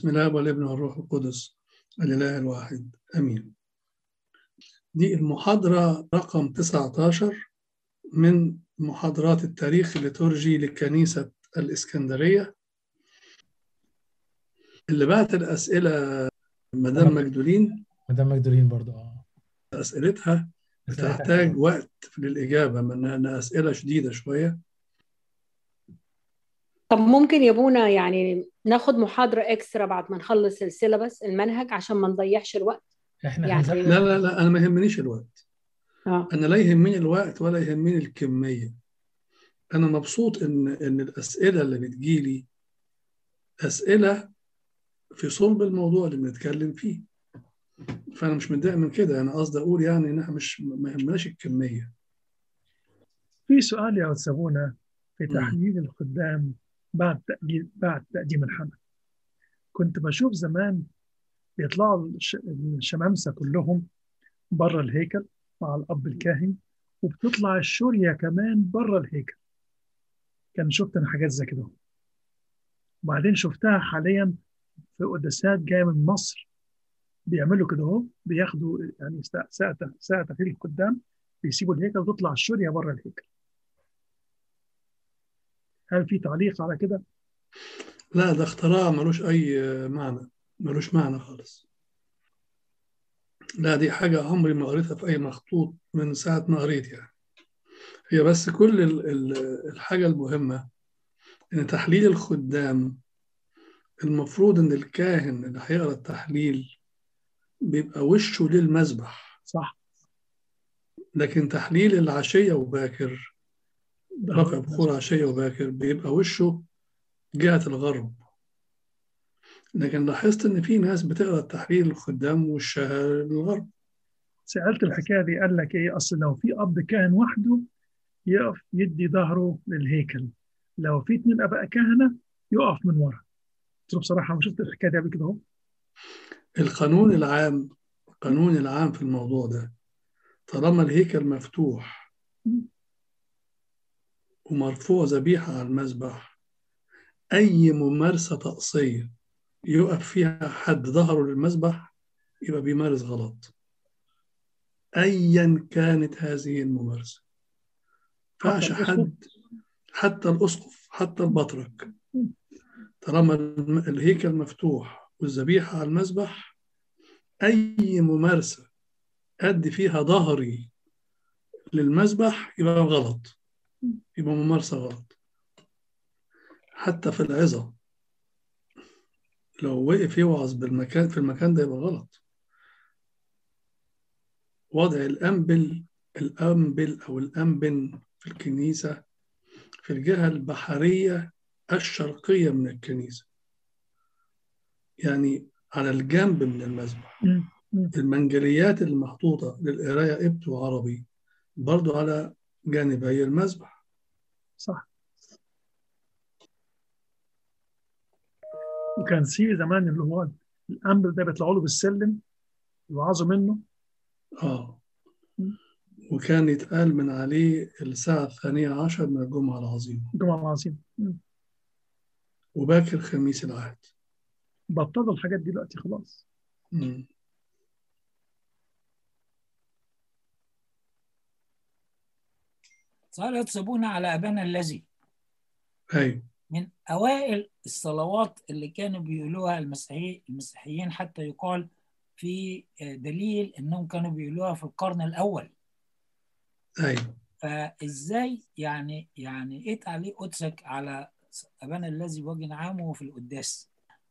بسم الله والابن والروح القدس الإله الواحد أمين دي المحاضرة رقم 19 من محاضرات التاريخ الليتورجي لكنيسة الإسكندرية اللي بعت الأسئلة مدام مجدولين مدام مجدولين برضو اه أسئلتها بتحتاج وقت للإجابة من أنها أسئلة شديدة شوية طب ممكن يا ابونا يعني ناخد محاضرة اكسترا بعد ما نخلص السيلابس المنهج عشان ما نضيعش الوقت احنا يعني- هنزل- لا لا لا أنا ما يهمنيش الوقت اه أنا لا يهمني الوقت ولا يهمني الكمية أنا مبسوط إن إن الأسئلة اللي بتجيلي أسئلة في صلب الموضوع اللي بنتكلم فيه فأنا مش متضايق من كده أنا قصدي أقول يعني إن إحنا مش ما يهمناش الكمية في سؤال يا سابونا في مم. تحليل الخدام بعد تقديم بعد تقديم الحمل كنت بشوف زمان بيطلعوا الش- الشمامسة كلهم بره الهيكل مع الأب الكاهن وبتطلع الشورية كمان بره الهيكل كان شفت أنا حاجات زي كده وبعدين شفتها حاليا في قداسات جاية من مصر بيعملوا كده اهو بياخدوا يعني ساعة ساعة ساعة تخيل القدام بيسيبوا الهيكل وتطلع الشورية بره الهيكل هل في تعليق على كده؟ لا ده اختراع ملوش أي معنى ملوش معنى خالص لا دي حاجة عمري ما قريتها في أي مخطوط من ساعة ما قريت يعني هي بس كل ال- ال- الحاجة المهمة إن تحليل الخدام المفروض إن الكاهن اللي هيقرأ التحليل بيبقى وشه للمذبح صح لكن تحليل العشية وباكر ده رفع هو بخور عشية وباكر بيبقى وشه جهة الغرب لكن لاحظت إن في ناس بتقرأ التحليل الخدام وشها للغرب سألت الحكاية دي قال لك إيه أصل لو في أب كاهن وحده يقف يدي ظهره للهيكل لو في اتنين أباء كهنة يقف من ورا قلت له بصراحة أنا شفت الحكاية دي قبل كده أهو القانون العام القانون العام في الموضوع ده طالما الهيكل مفتوح ومرفوع ذبيحة على المذبح أي ممارسة طقسية يقف فيها حد ظهره للمذبح يبقى بيمارس غلط أيا كانت هذه الممارسة فعش الأسقف؟ حد حتى الأسقف حتى البطرك طالما الم- الهيكل مفتوح والذبيحة على المذبح أي ممارسة أدي فيها ظهري للمذبح يبقى غلط يبقى ممارسة غلط حتى في العظة لو وقف يوعظ بالمكان في المكان ده يبقى غلط وضع الأنبل الأنبل أو الأنبن في الكنيسة في الجهة البحرية الشرقية من الكنيسة يعني على الجنب من المذبح مم. مم. المنجليات المحطوطة للقراية قبط وعربي برضو على جانبي المذبح صح وكان في زمان اللي هو الأنبل ده بيطلعوا له بالسلم يوعظوا منه آه وكان يتقال من عليه الساعة الثانية عشر من الجمعة العظيمة الجمعة العظيمة مم. وباكر خميس العهد بطلوا الحاجات دي دلوقتي خلاص مم. صار يتصبون على أبانا الذي أيوة من أوائل الصلوات اللي كانوا بيقولوها المسيحي المسيحيين حتى يقال في دليل إنهم كانوا بيقولوها في القرن الأول أيوة فإزاي يعني يعني إيه تعليق قدسك على أبانا الذي بوجه عامه في القداس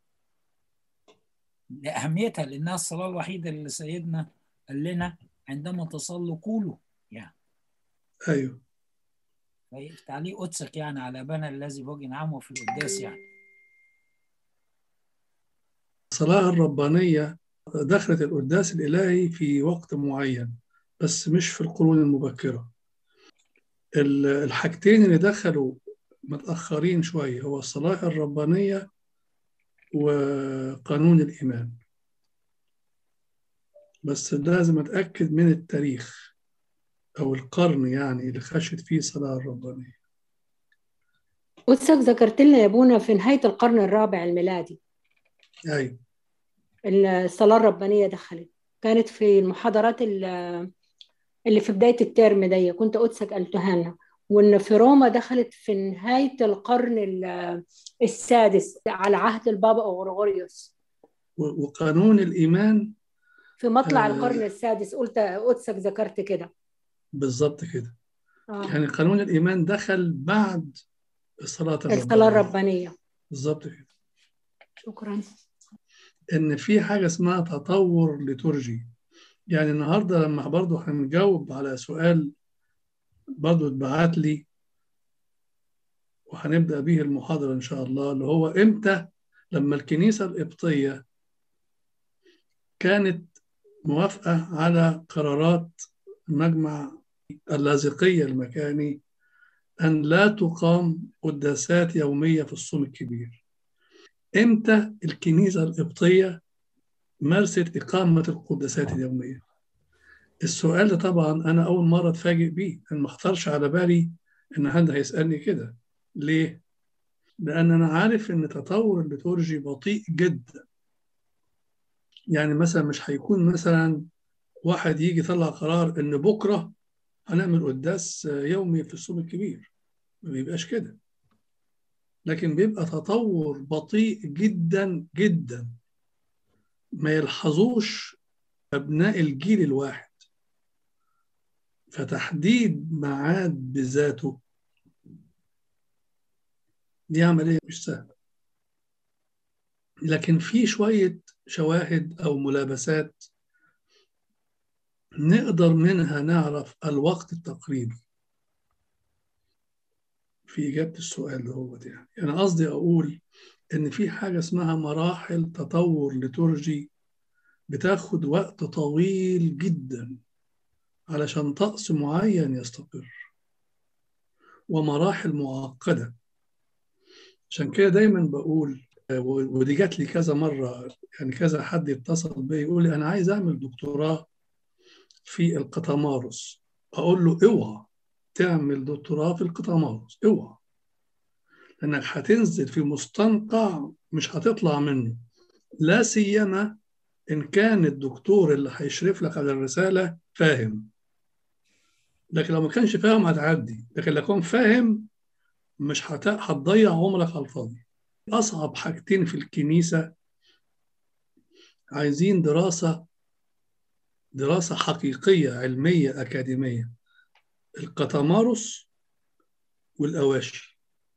لأهميتها لأنها الصلاة الوحيدة اللي سيدنا قال لنا عندما تصلوا قولوا يعني أيوة تعليق قدسك يعني على أبانا الذي بوجه عامه في القداس يعني الصلاة الربانية دخلت القداس الإلهي في وقت معين بس مش في القرون المبكرة ال- الحاجتين اللي دخلوا متأخرين شوية هو الصلاة الربانية وقانون الإيمان بس لازم أتأكد من التاريخ أو القرن يعني اللي خشت فيه الصلاة الربانية قدسك ذكرت لنا يا ابونا في نهاية القرن الرابع الميلادي ايوه الصلاة الربانية دخلت كانت في المحاضرات ال- اللي في بداية الترم دي كنت قدسك قلتها لنا وإن في روما دخلت في نهاية القرن ال- السادس على عهد البابا أغريغوريوس و- وقانون الايمان في مطلع آه. القرن السادس قلت قدسك ذكرت كده بالظبط كده آه. يعني قانون الايمان دخل بعد الصلاه الربانيه الصلاة الربانية بالظبط كده شكرا ان في حاجه اسمها تطور ليتورجي يعني النهارده لما برضه هنجاوب على سؤال برضه اتبعت لي وهنبدا به المحاضره ان شاء الله اللي هو امتى لما الكنيسه القبطيه كانت موافقه على قرارات المجمع اللاذقيه المكاني ان لا تقام قداسات يوميه في الصوم الكبير امتى الكنيسه القبطيه مارست إقامة القداسات اليومية السؤال ده طبعا أنا أول مرة أتفاجئ بيه أنا ما اختارش على بالي إن حد هيسألني كده ليه؟ لأن أنا عارف إن تطور الليتورجي بطيء جدا يعني مثلا مش هيكون مثلا واحد يجي يطلع قرار إن بكرة هنعمل قداس يومي في الصوم الكبير ما بيبقاش كده لكن بيبقى تطور بطيء جدا جدا ما يلحظوش أبناء الجيل الواحد فتحديد ميعاد بذاته دي عملية مش سهلة لكن في شوية شواهد أو ملابسات نقدر منها نعرف الوقت التقريبي في إجابة السؤال ده هو يعني أنا قصدي أقول إن في حاجة اسمها مراحل تطور ليتورجي بتاخد وقت طويل جدا علشان طقس معين يستقر ومراحل معقدة عشان كده دايما بقول ودي جات لي كذا مرة يعني كذا حد يتصل بي يقول لي أنا عايز أعمل دكتوراه في القطامارس أقول له اوعى تعمل دكتوراه في القطامارس اوعى لأنك هتنزل في مستنقع مش هتطلع منه لا سيما إن كان الدكتور اللي هيشرف لك على الرسالة فاهم لكن لو ما كانش فاهم هتعدي لكن لو كان فاهم مش هت... هتضيع عمرك على الفاضي أصعب حاجتين في الكنيسة عايزين دراسة دراسة حقيقية علمية أكاديمية القطامارس والأواشي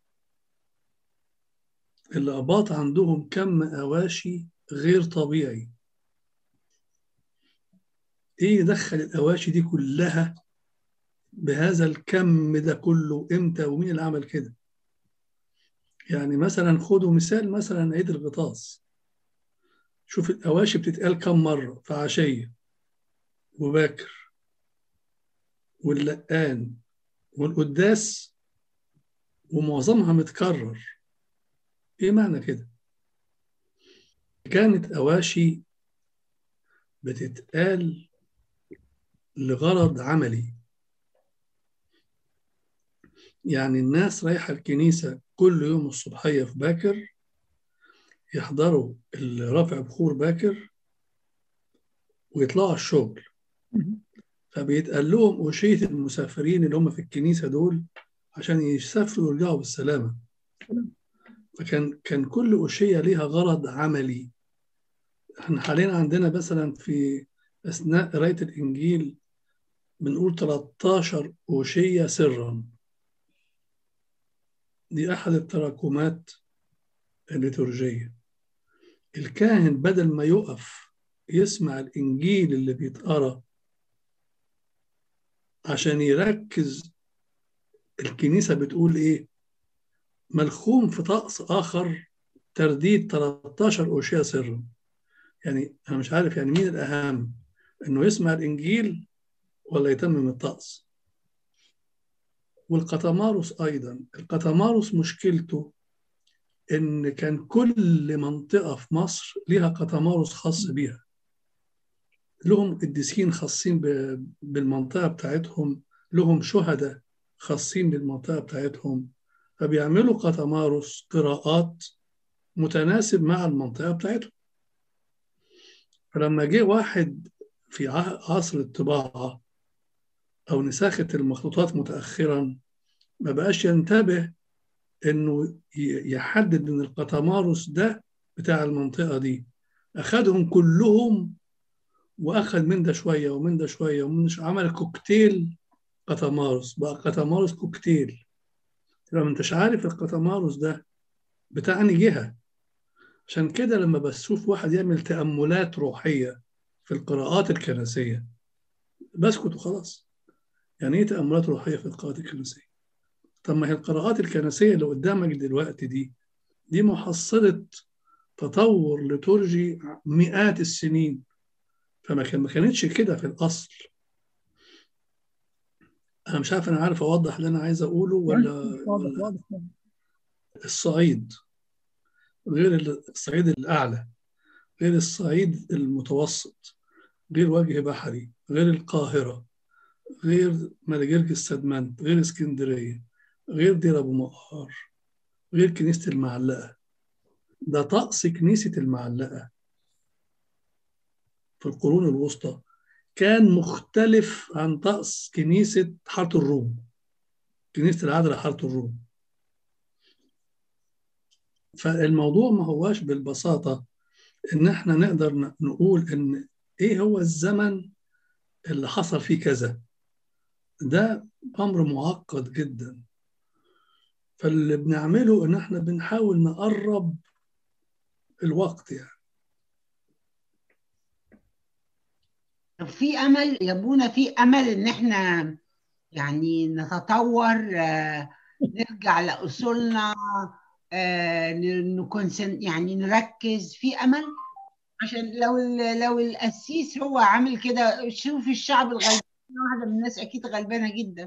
الآباط عندهم كم أواشي غير طبيعي إيه يدخل الأواشي دي كلها بهذا الكم ده كله إمتى ومين اللي عمل كده يعني مثلا خدوا مثال مثلا عيد الغطاس شوف الأواشي بتتقال كم مرة في عشية وباكر واللقان والقداس ومعظمها متكرر ايه معنى كده كانت اواشي بتتقال لغرض عملي يعني الناس رايحه الكنيسه كل يوم الصبحيه في باكر يحضروا رفع بخور باكر ويطلعوا الشغل فبيتقال لهم أشية المسافرين اللي هم في الكنيسة دول عشان يسافروا ويرجعوا بالسلامة فكان كان كل أشية ليها غرض عملي احنا حاليا عندنا مثلا في أثناء قراية الإنجيل بنقول 13 أوشية سرا دي أحد التراكمات الليتورجية الكاهن بدل ما يقف يسمع الإنجيل اللي بيتقرأ عشان يركز الكنيسة بتقول إيه ملخوم في طقس آخر ترديد 13 أوشية سرا يعني أنا مش عارف يعني مين الأهم إنه يسمع الإنجيل ولا يتمم الطقس والقطمارس أيضا القطمارس مشكلته إن كان كل منطقة في مصر ليها قطمارس خاص بيها لهم قديسين خاصين بالمنطقة بتاعتهم لهم شهداء خاصين بالمنطقة بتاعتهم فبيعملوا قطمارس قراءات متناسب مع المنطقة بتاعتهم فلما جه واحد في عصر الطباعة أو نساخة المخطوطات متأخرا ما بقاش ينتبه إنه يحدد إن القطمارس ده بتاع المنطقة دي أخدهم كلهم وأخد من ده شوية ومن ده شوية ومن ده عمل كوكتيل قطمارس بقى قطمارس كوكتيل لما انتش عارف القطمارس ده بتاع أنهي جهة عشان كده لما بشوف واحد يعمل تأملات روحية في القراءات الكنسية بسكت وخلاص يعني ايه تأملات روحية في القراءات الكنسية طب ما هي القراءات الكنسية اللي قدامك دلوقتي دي دي محصلة تطور لترجي مئات السنين فما كان ما كانتش كده في الأصل أنا مش عارف أنا عارف أوضح اللي أنا عايز أقوله ولا, ولا الصعيد غير الصعيد الأعلى غير الصعيد المتوسط غير وجه بحري غير القاهرة غير ملجرج السدمنت غير اسكندرية غير دير أبو مقار غير كنيسة المعلقة ده طقس كنيسة المعلقة في القرون الوسطى كان مختلف عن طقس كنيسة حارة الروم كنيسة العذراء حارة الروم فالموضوع ما هواش بالبساطة إن إحنا نقدر نقول إن إيه هو الزمن اللي حصل فيه كذا ده أمر معقد جدا فاللي بنعمله إن إحنا بنحاول نقرب الوقت يعني طب في امل يا ابونا في امل ان احنا يعني نتطور نرجع لاصولنا نكون يعني نركز في امل عشان لو لو القسيس هو عامل كده شوف الشعب الغلبان واحده من الناس اكيد غلبانه جدا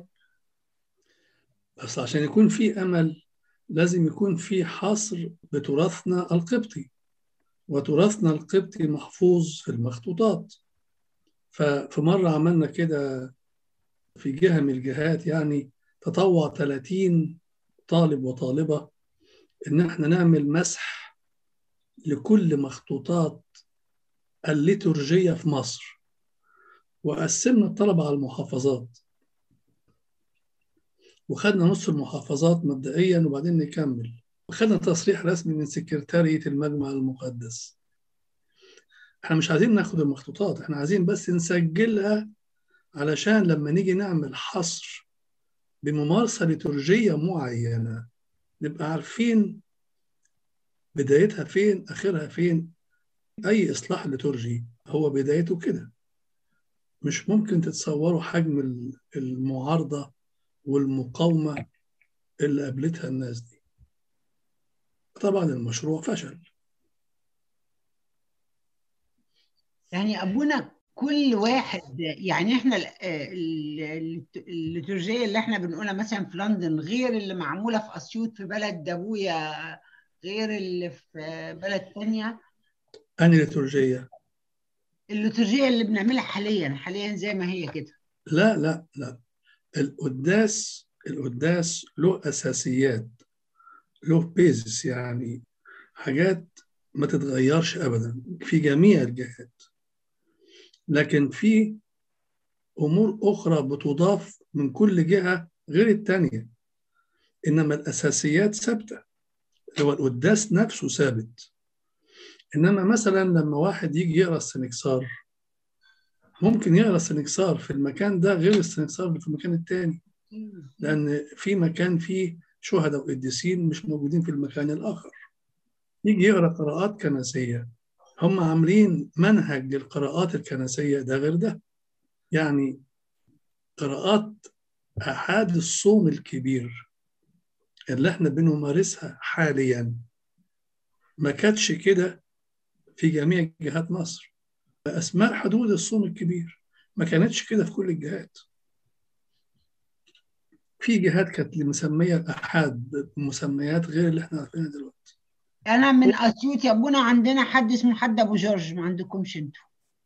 بس عشان يكون في امل لازم يكون في حصر بتراثنا القبطي وتراثنا القبطي محفوظ في المخطوطات ففي مرة عملنا كده في جهة من الجهات يعني تطوع 30 طالب وطالبة إن احنا نعمل مسح لكل مخطوطات الليتورجية في مصر وقسمنا الطلبة على المحافظات وخدنا نص المحافظات مبدئيا وبعدين نكمل وخدنا تصريح رسمي من سكرتارية المجمع المقدس احنا مش عايزين ناخد المخطوطات احنا عايزين بس نسجلها علشان لما نيجي نعمل حصر بممارسة ليتورجية معينة نبقى عارفين بدايتها فين آخرها فين أي إصلاح ليتورجي هو بدايته كده مش ممكن تتصوروا حجم المعارضة والمقاومة اللي قابلتها الناس دي طبعا المشروع فشل يعني ابونا كل واحد يعني احنا الليتورجيه اللي احنا بنقولها مثلا في لندن غير اللي معموله في اسيوط في بلد ابويا غير اللي في بلد تانية أنهي ليتورجية؟ الليتورجيه اللي بنعملها حاليا حاليا زي ما هي كده لا لا لا القداس القداس له أساسيات له بيزس يعني حاجات ما تتغيرش أبدا في جميع الجهات لكن في أمور أخرى بتضاف من كل جهة غير التانية إنما الأساسيات ثابتة هو القداس نفسه ثابت إنما مثلا لما واحد يجي يقرأ السنكسار ممكن يقرأ السنكسار في المكان ده غير السنكسار اللي في المكان التاني لأن في مكان فيه شهداء وقديسين مش موجودين في المكان الآخر يجي يقرأ قراءات كنسية هم عاملين منهج للقراءات الكنسية ده غير ده يعني قراءات أحد الصوم الكبير اللي احنا بنمارسها حاليا ما كانتش كده في جميع جهات مصر أسماء حدود الصوم الكبير ما كانتش كده في كل الجهات في جهات كانت مسمية الأحاد مسميات غير اللي احنا عارفينها دلوقتي انا من اسيوط يا ابونا عندنا حد اسمه حد ابو جورج ما عندكمش انتوا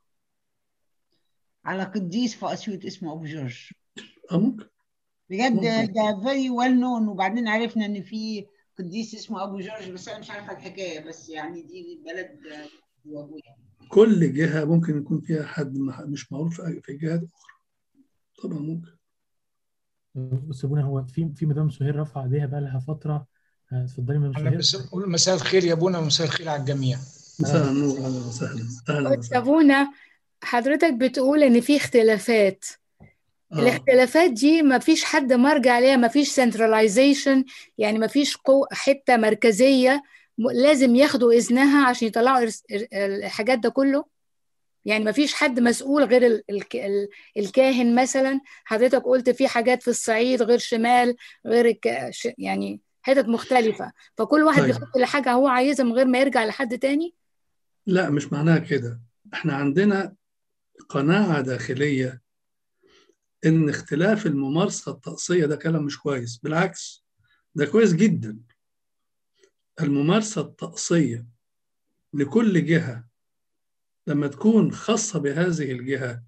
على قديس في اسيوط اسمه ابو جورج اه ممكن بجد ممكن. ده فيري ويل نون وبعدين عرفنا ان في قديس اسمه ابو جورج بس انا مش عارفه الحكايه بس يعني دي بلد وابويا كل جهة ممكن يكون فيها حد مح- مش معروف في جهات أخرى طبعا ممكن سيبونا هو في في مدام سهير رفع ايديها بقى لها فتره آه، اتفضلي مدام انا سهير بس بقول مساء الخير يا ابونا ومساء الخير على الجميع مساء النور أهلا وسهلا أهلا وسهلا أبونا حضرتك بتقول إن في اختلافات آه. الاختلافات دي ما فيش حد مرجع ليها ما فيش centralization يعني ما فيش قو حتة مركزية م- لازم ياخدوا إذنها عشان يطلعوا الرس- ال- الحاجات ده كله يعني ما فيش حد مسؤول غير ال ال ال الكاهن مثلا حضرتك قلت في حاجات في الصعيد غير شمال غير الك... ش- يعني حتت مختلفة فكل واحد طيب. بيحط الحاجة هو عايزها من غير ما يرجع لحد تاني لا مش معناها كده احنا عندنا قناعة داخلية ان اختلاف الممارسة الطقسية ده كلام مش كويس بالعكس ده كويس جدا الممارسة الطقسية لكل جهة لما تكون خاصة بهذه الجهة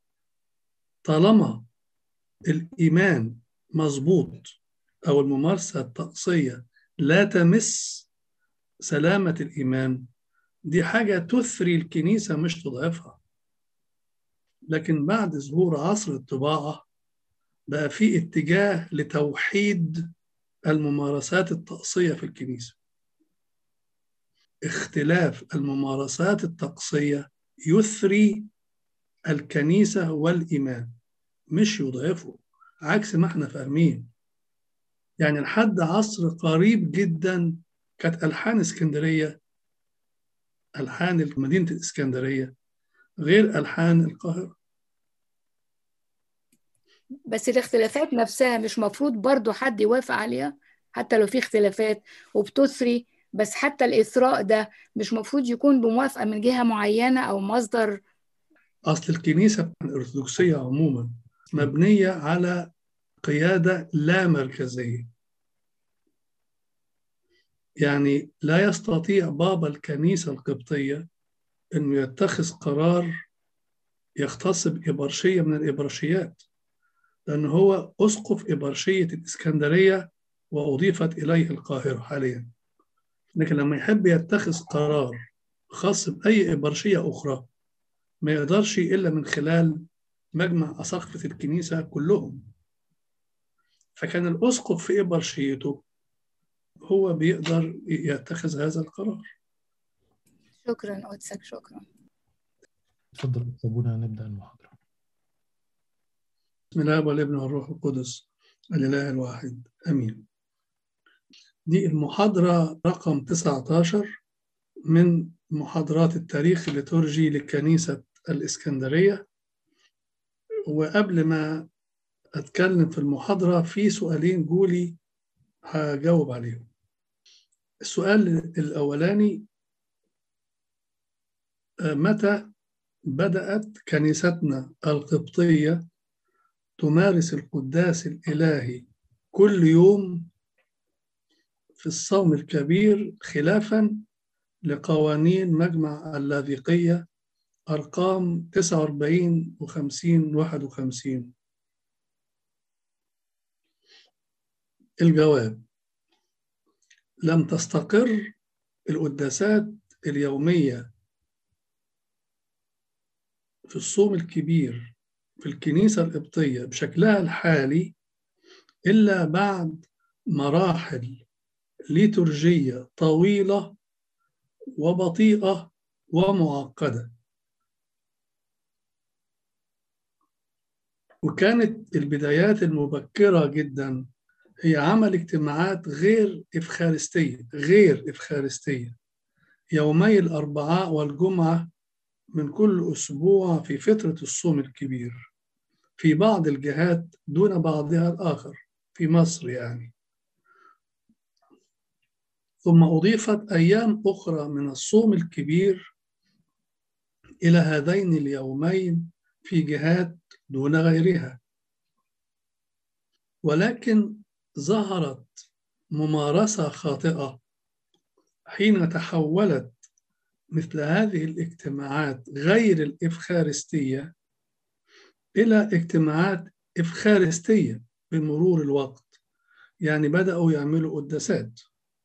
طالما الإيمان مظبوط أو الممارسة الطقسية لا تمس سلامة الإيمان دي حاجة تثري الكنيسة مش تضعفها لكن بعد ظهور عصر الطباعة بقى في اتجاه لتوحيد الممارسات الطقسية في الكنيسة اختلاف الممارسات الطقسية يثري الكنيسة والإيمان مش يضعفه عكس ما احنا فاهمين يعني لحد عصر قريب جدا كانت ألحان اسكندرية ألحان مدينة الإسكندرية غير ألحان القاهرة بس الاختلافات نفسها مش مفروض برضو حد يوافق عليها حتى لو في اختلافات وبتثري بس حتى الإثراء ده مش مفروض يكون بموافقة من جهة معينة أو مصدر أصل الكنيسة الأرثوذكسية عموما مبنية على قيادة لا مركزية يعني لا يستطيع بابا الكنيسة القبطية أنه يتخذ قرار يختص بإبرشية من الإبرشيات لأنه هو أسقف إبرشية الإسكندرية وأضيفت إليه القاهرة حاليا لكن لما يحب يتخذ قرار خاص بأي إبرشية أخرى ما يقدرش إلا من خلال مجمع أساقفة الكنيسة كلهم فكان الأسقف في إبرشيته هو بيقدر يتخذ هذا القرار شكرا قدسك شكرا اتفضل سيبونا نبدا المحاضره بسم الله والابن والروح القدس الإله الواحد آمين دي المحاضرة رقم 19 من محاضرات التاريخ الليتورجي لكنيسة الإسكندرية وقبل ما أتكلم في المحاضرة في سؤالين جولي هجاوب عليهم السؤال الأولاني متى بدأت كنيستنا القبطية تمارس القداس الإلهي كل يوم في الصوم الكبير خلافا لقوانين مجمع اللاذقية أرقام 49 و50 51 الجواب لم تستقر القداسات اليومية في الصوم الكبير في الكنيسة القبطية بشكلها الحالي إلا بعد مراحل ليتورجية طويلة وبطيئة ومعقدة وكانت البدايات المبكرة جدا هي عمل اجتماعات غير إفخارستية غير إفخارستية يومي الأربعاء والجمعة من كل أسبوع في فترة الصوم الكبير في بعض الجهات دون بعضها الآخر في مصر يعني ثم أضيفت أيام أخرى من الصوم الكبير إلى هذين اليومين في جهات دون غيرها ولكن ظهرت ممارسة خاطئة حين تحولت مثل هذه الاجتماعات غير الإفخارستية إلى اجتماعات إفخارستية بمرور الوقت يعني بدأوا يعملوا قداسات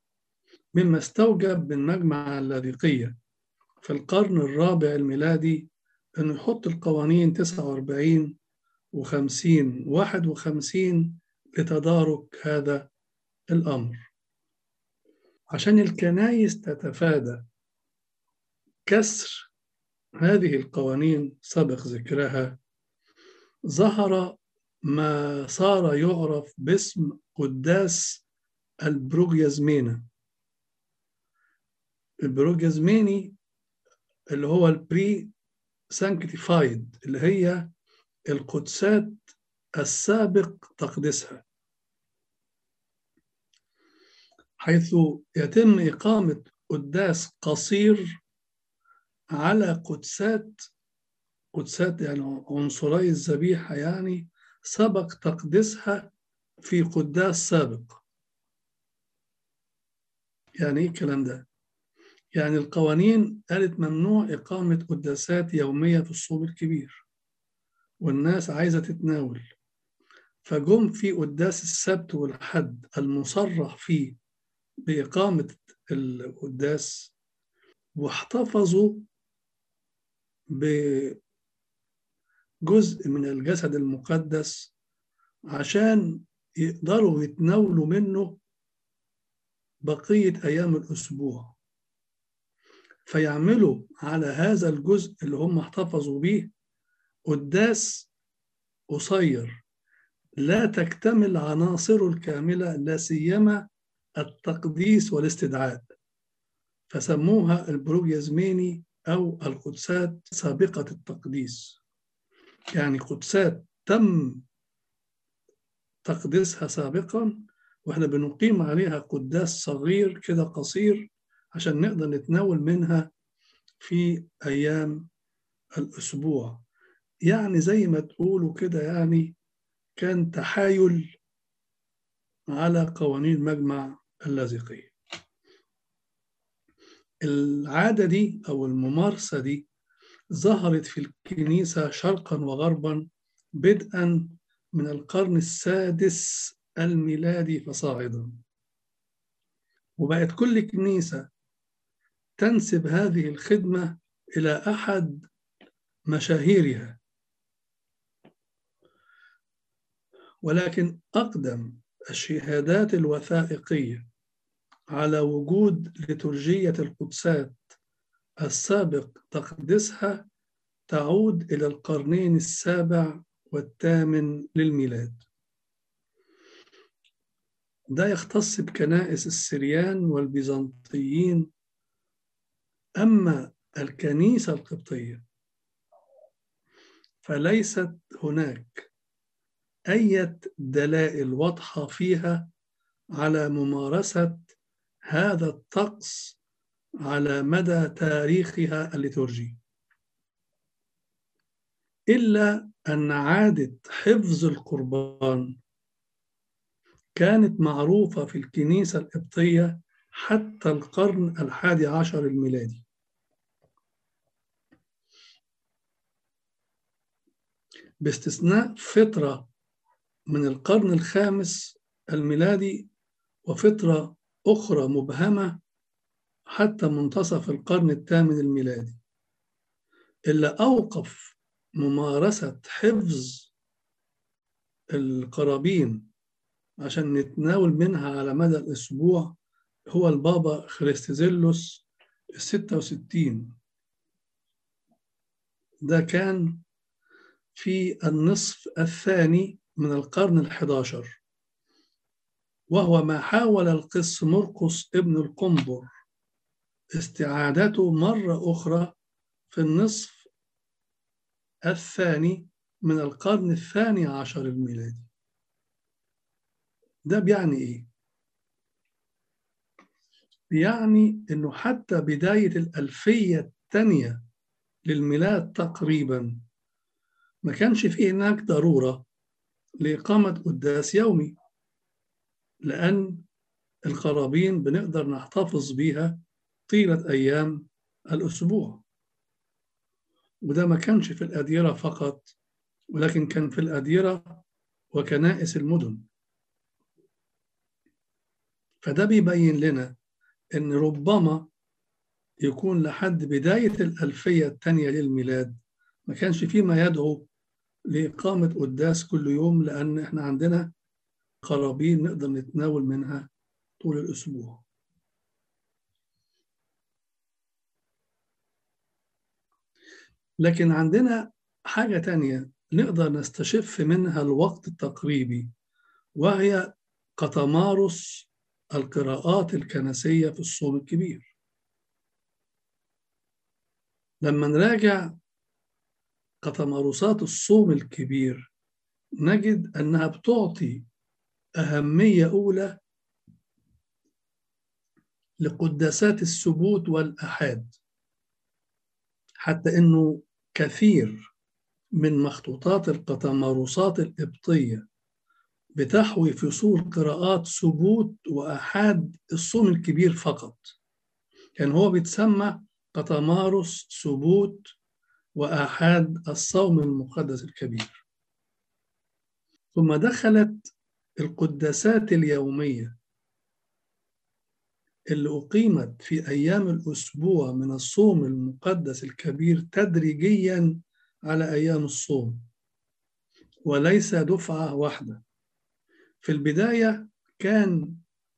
مما استوجب من مجمع اللاذقية في القرن الرابع الميلادي أنه يحط القوانين 49 و50 51 لتدارك هذا الأمر عشان الكنايس تتفادى كسر هذه القوانين سبق ذكرها ظهر ما صار يعرف باسم قداس البروجيازمينا البروجيازميني اللي هو البري سانكتيفايد اللي هي القدسات السابق تقديسها حيث يتم إقامة قداس قصير على قدسات قدسات يعني عنصري الذبيحة يعني سبق تقديسها في قداس سابق يعني ايه الكلام ده؟ يعني القوانين قالت ممنوع إقامة قداسات يومية في الصوم الكبير والناس عايزة تتناول فجم في قداس السبت والحد المصرح فيه بإقامة القداس واحتفظوا بجزء من الجسد المقدس عشان يقدروا يتناولوا منه بقية أيام الأسبوع فيعملوا على هذا الجزء اللي هم احتفظوا به قداس قصير لا تكتمل عناصره الكاملة لا سيما التقديس والاستدعاء فسموها البروجيازميني أو القدسات سابقة التقديس يعني قدسات تم تقديسها سابقا واحنا بنقيم عليها قداس صغير كده قصير عشان نقدر نتناول منها في أيام الأسبوع يعني زي ما تقولوا كده يعني كان تحايل على قوانين مجمع اللاذقية العادة دي أو الممارسة دي ظهرت في الكنيسة شرقا وغربا بدءا من القرن السادس الميلادي فصاعدا وبقت كل كنيسة تنسب هذه الخدمة إلى أحد مشاهيرها ولكن أقدم الشهادات الوثائقية على وجود لترجية القدسات السابق تقديسها تعود إلى القرنين السابع والثامن للميلاد ده يختص بكنائس السريان والبيزنطيين أما الكنيسة القبطية فليست هناك أي دلائل واضحة فيها على ممارسة هذا الطقس على مدى تاريخها الليتورجي إلا أن عادة حفظ القربان كانت معروفة في الكنيسة القبطية حتى القرن الحادي عشر الميلادي باستثناء فترة من القرن الخامس الميلادي وفترة أخرى مبهمة حتى منتصف القرن الثامن الميلادي إلا أوقف ممارسة حفظ القرابين عشان نتناول منها على مدى الأسبوع هو البابا خريستيزيلوس الستة وستين ده كان في النصف الثاني من القرن الحداشر وهو ما حاول القس مرقس ابن القنبر استعادته مرة أخرى في النصف الثاني من القرن الثاني عشر الميلادي ده بيعني إيه؟ بيعني إنه حتى بداية الألفية الثانية للميلاد تقريبا ما كانش فيه هناك ضرورة لإقامة قداس يومي لأن القرابين بنقدر نحتفظ بيها طيلة أيام الأسبوع وده ما كانش في الأديرة فقط ولكن كان في الأديرة وكنائس المدن فده بيبين لنا إن ربما يكون لحد بداية الألفية الثانية للميلاد ما كانش فيه ما يدعو لإقامة قداس كل يوم لأن إحنا عندنا قرابين نقدر نتناول منها طول الأسبوع لكن عندنا حاجة تانية نقدر نستشف منها الوقت التقريبي وهي كتمارس القراءات الكنسية في الصوم الكبير لما نراجع كتمارسات الصوم الكبير نجد أنها بتعطي أهمية أولى لقداسات السبوت والأحاد حتى أنه كثير من مخطوطات القطمارسات القبطية بتحوي فصول قراءات سبوت وأحاد الصوم الكبير فقط يعني هو بيتسمى قطمارس سبوت وآحاد الصوم المقدس الكبير ثم دخلت القداسات اليومية اللي أقيمت في أيام الأسبوع من الصوم المقدس الكبير تدريجيا على أيام الصوم وليس دفعة واحدة في البداية كان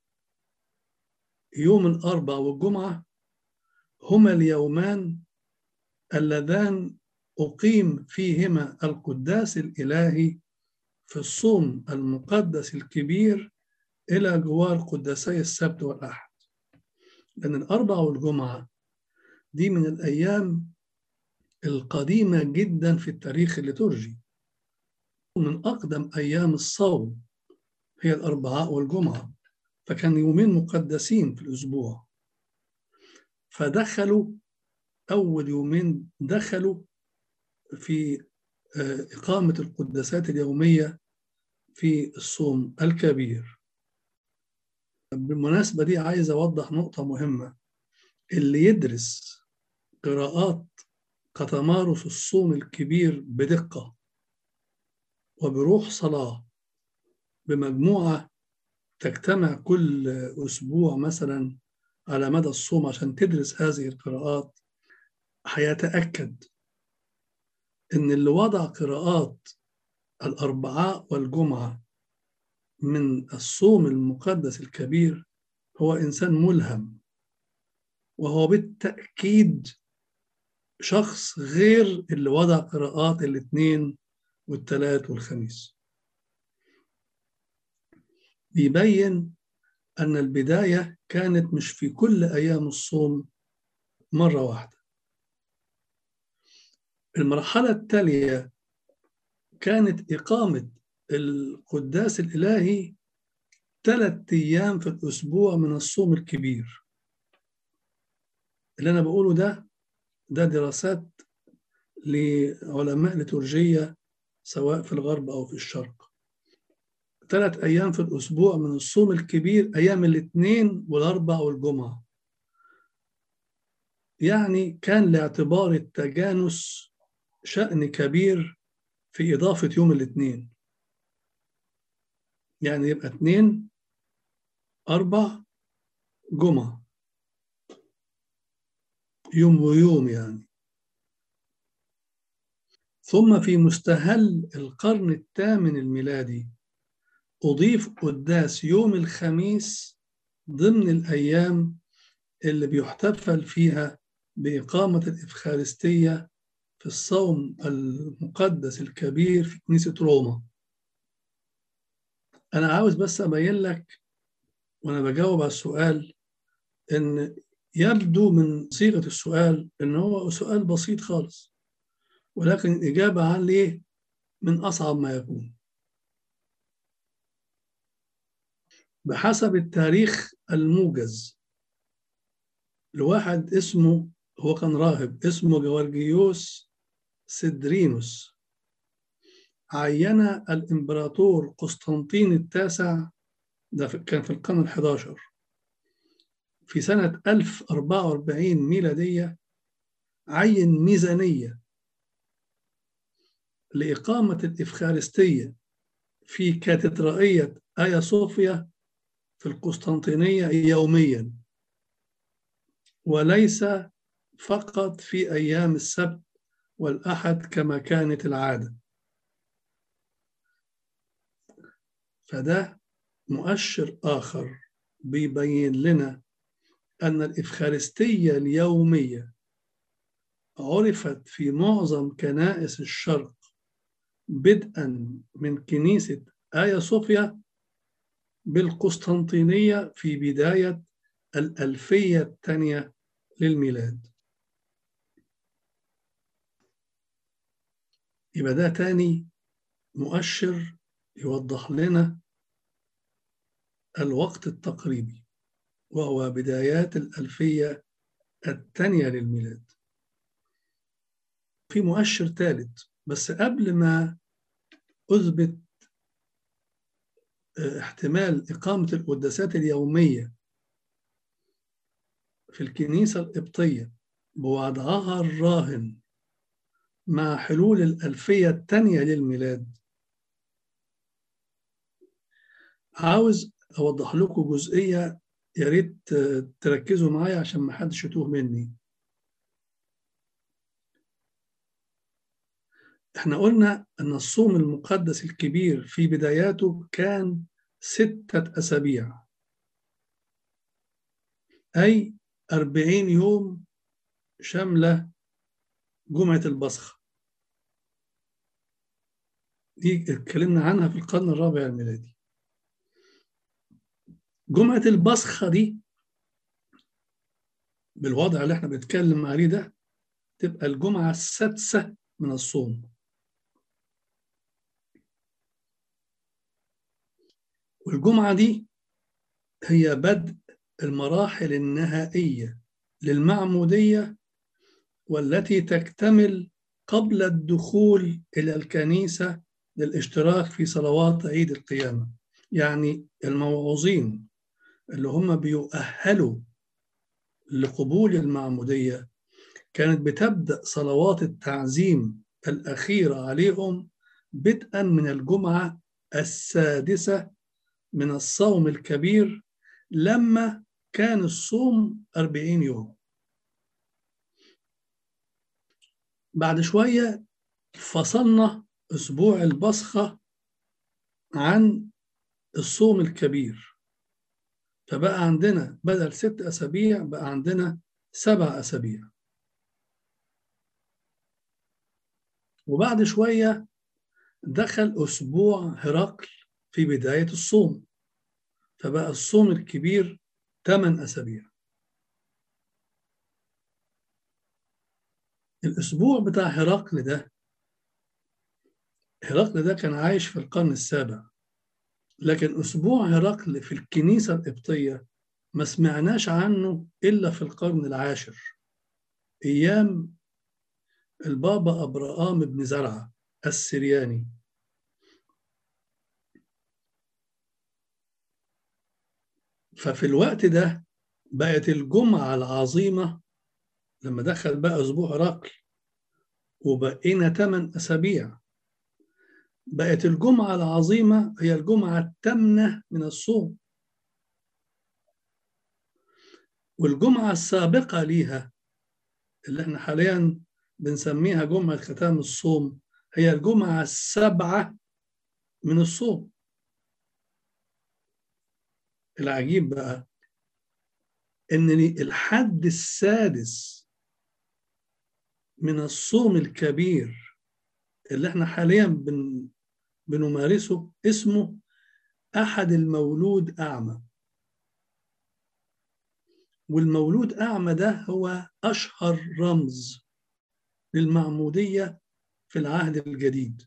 يوم الأربع والجمعة هما اليومان اللذان أقيم فيهما القداس الإلهي في الصوم المقدس الكبير إلى جوار قداسي السبت والأحد لأن الأربع والجمعة دي من الأيام القديمة جدا في التاريخ الليتورجي من أقدم أيام الصوم هي الأربعاء والجمعة فكان يومين مقدسين في الأسبوع فدخلوا أول يومين دخلوا في إقامة القداسات اليومية في الصوم الكبير بالمناسبة دي عايز أوضح نقطة مهمة اللي يدرس قراءات كتمارس الصوم الكبير بدقة وبروح صلاة بمجموعة تجتمع كل أسبوع مثلا على مدى الصوم عشان تدرس هذه القراءات هيتأكد إن اللي وضع قراءات الأربعاء والجمعة من الصوم المقدس الكبير هو إنسان ملهم وهو بالتأكيد شخص غير اللي وضع قراءات الاثنين والثلاث والخميس بيبين أن البداية كانت مش في كل أيام الصوم مرة واحدة المرحلة التالية كانت إقامة القداس الإلهي ثلاث أيام في الأسبوع من الصوم الكبير اللي أنا بقوله ده ده دراسات لعلماء لتورجية سواء في الغرب أو في الشرق ثلاث أيام في الأسبوع من الصوم الكبير أيام الاثنين والأربع والجمعة يعني كان لاعتبار التجانس شأن كبير في إضافة يوم الاثنين يعني يبقى اثنين أربع جمعة يوم ويوم يعني ثم في مستهل القرن الثامن الميلادي أضيف قداس يوم الخميس ضمن الأيام اللي بيحتفل فيها بإقامة الإفخارستية في الصوم المقدس الكبير في كنيسة روما أنا عاوز بس أبين لك وأنا بجاوب على السؤال إن يبدو من صيغة السؤال إن هو سؤال بسيط خالص ولكن الإجابة عليه من أصعب ما يكون بحسب التاريخ الموجز لواحد اسمه هو كان راهب اسمه جورجيوس سدرينوس عين الإمبراطور قسطنطين التاسع ده كان في القرن الحداشر في سنة 1044 ميلادية عين ميزانية لإقامة الإفخارستية في كاتدرائية آيا صوفيا في القسطنطينية يوميا وليس فقط في أيام السبت والأحد كما كانت العادة فده مؤشر آخر بيبين لنا أن الإفخارستية اليومية عرفت في معظم كنائس الشرق بدءا من كنيسة آيا صوفيا بالقسطنطينية في بداية الألفية الثانية للميلاد يبقى ده تاني مؤشر يوضح لنا الوقت التقريبي وهو بدايات الألفية الثانية للميلاد في مؤشر ثالث بس قبل ما أثبت احتمال إقامة القداسات اليومية في الكنيسة القبطية بوضعها الراهن مع حلول الألفية الثانية للميلاد عاوز أوضح لكم جزئية يا ريت تركزوا معايا عشان ما حدش يتوه مني احنا قلنا أن الصوم المقدس الكبير في بداياته كان ستة أسابيع أي أربعين يوم شاملة جمعة البصخ دي اتكلمنا عنها في القرن الرابع الميلادي جمعة البصخة دي بالوضع اللي احنا بنتكلم عليه ده تبقى الجمعة السادسة من الصوم والجمعة دي هي بدء المراحل النهائية للمعمودية والتي تكتمل قبل الدخول إلى الكنيسة للاشتراك في صلوات عيد القيامة يعني الموعوظين اللي هم بيؤهلوا لقبول المعمودية كانت بتبدأ صلوات التعزيم الأخيرة عليهم بدءا من الجمعة السادسة من الصوم الكبير لما كان الصوم أربعين يوم بعد شوية فصلنا أسبوع البصخة عن الصوم الكبير فبقى عندنا بدل ست أسابيع بقى عندنا سبع أسابيع وبعد شوية دخل أسبوع هرقل في بداية الصوم فبقى الصوم الكبير ثمان أسابيع الأسبوع بتاع هرقل ده هرقل ده كان عايش في القرن السابع لكن أسبوع هرقل في الكنيسة القبطية ما سمعناش عنه إلا في القرن العاشر أيام البابا أبراهام بن زرعة السرياني ففي الوقت ده بقت الجمعة العظيمة لما دخل بقى أسبوع هرقل وبقينا ثمان أسابيع بقت الجمعة العظيمة هي الجمعة الثامنة من الصوم والجمعة السابقة ليها اللي احنا حاليا بنسميها جمعة ختام الصوم هي الجمعة السابعة من الصوم العجيب بقى ان الحد السادس من الصوم الكبير اللي احنا حاليا بن بنمارسه اسمه احد المولود اعمى والمولود اعمى ده هو اشهر رمز للمعموديه في العهد الجديد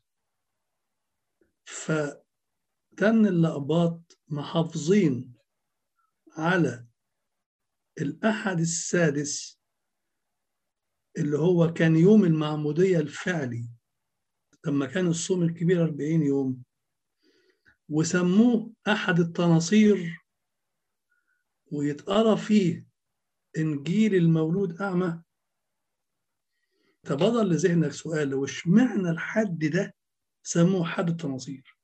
فتن اللقباط محافظين على الأحد السادس اللي هو كان يوم المعمودية الفعلي لما كان الصوم الكبير 40 يوم وسموه أحد التناصير ويتقرا فيه إنجيل المولود أعمى تبادر لذهنك سؤال لو اشمعنى الحد ده سموه حد التناصير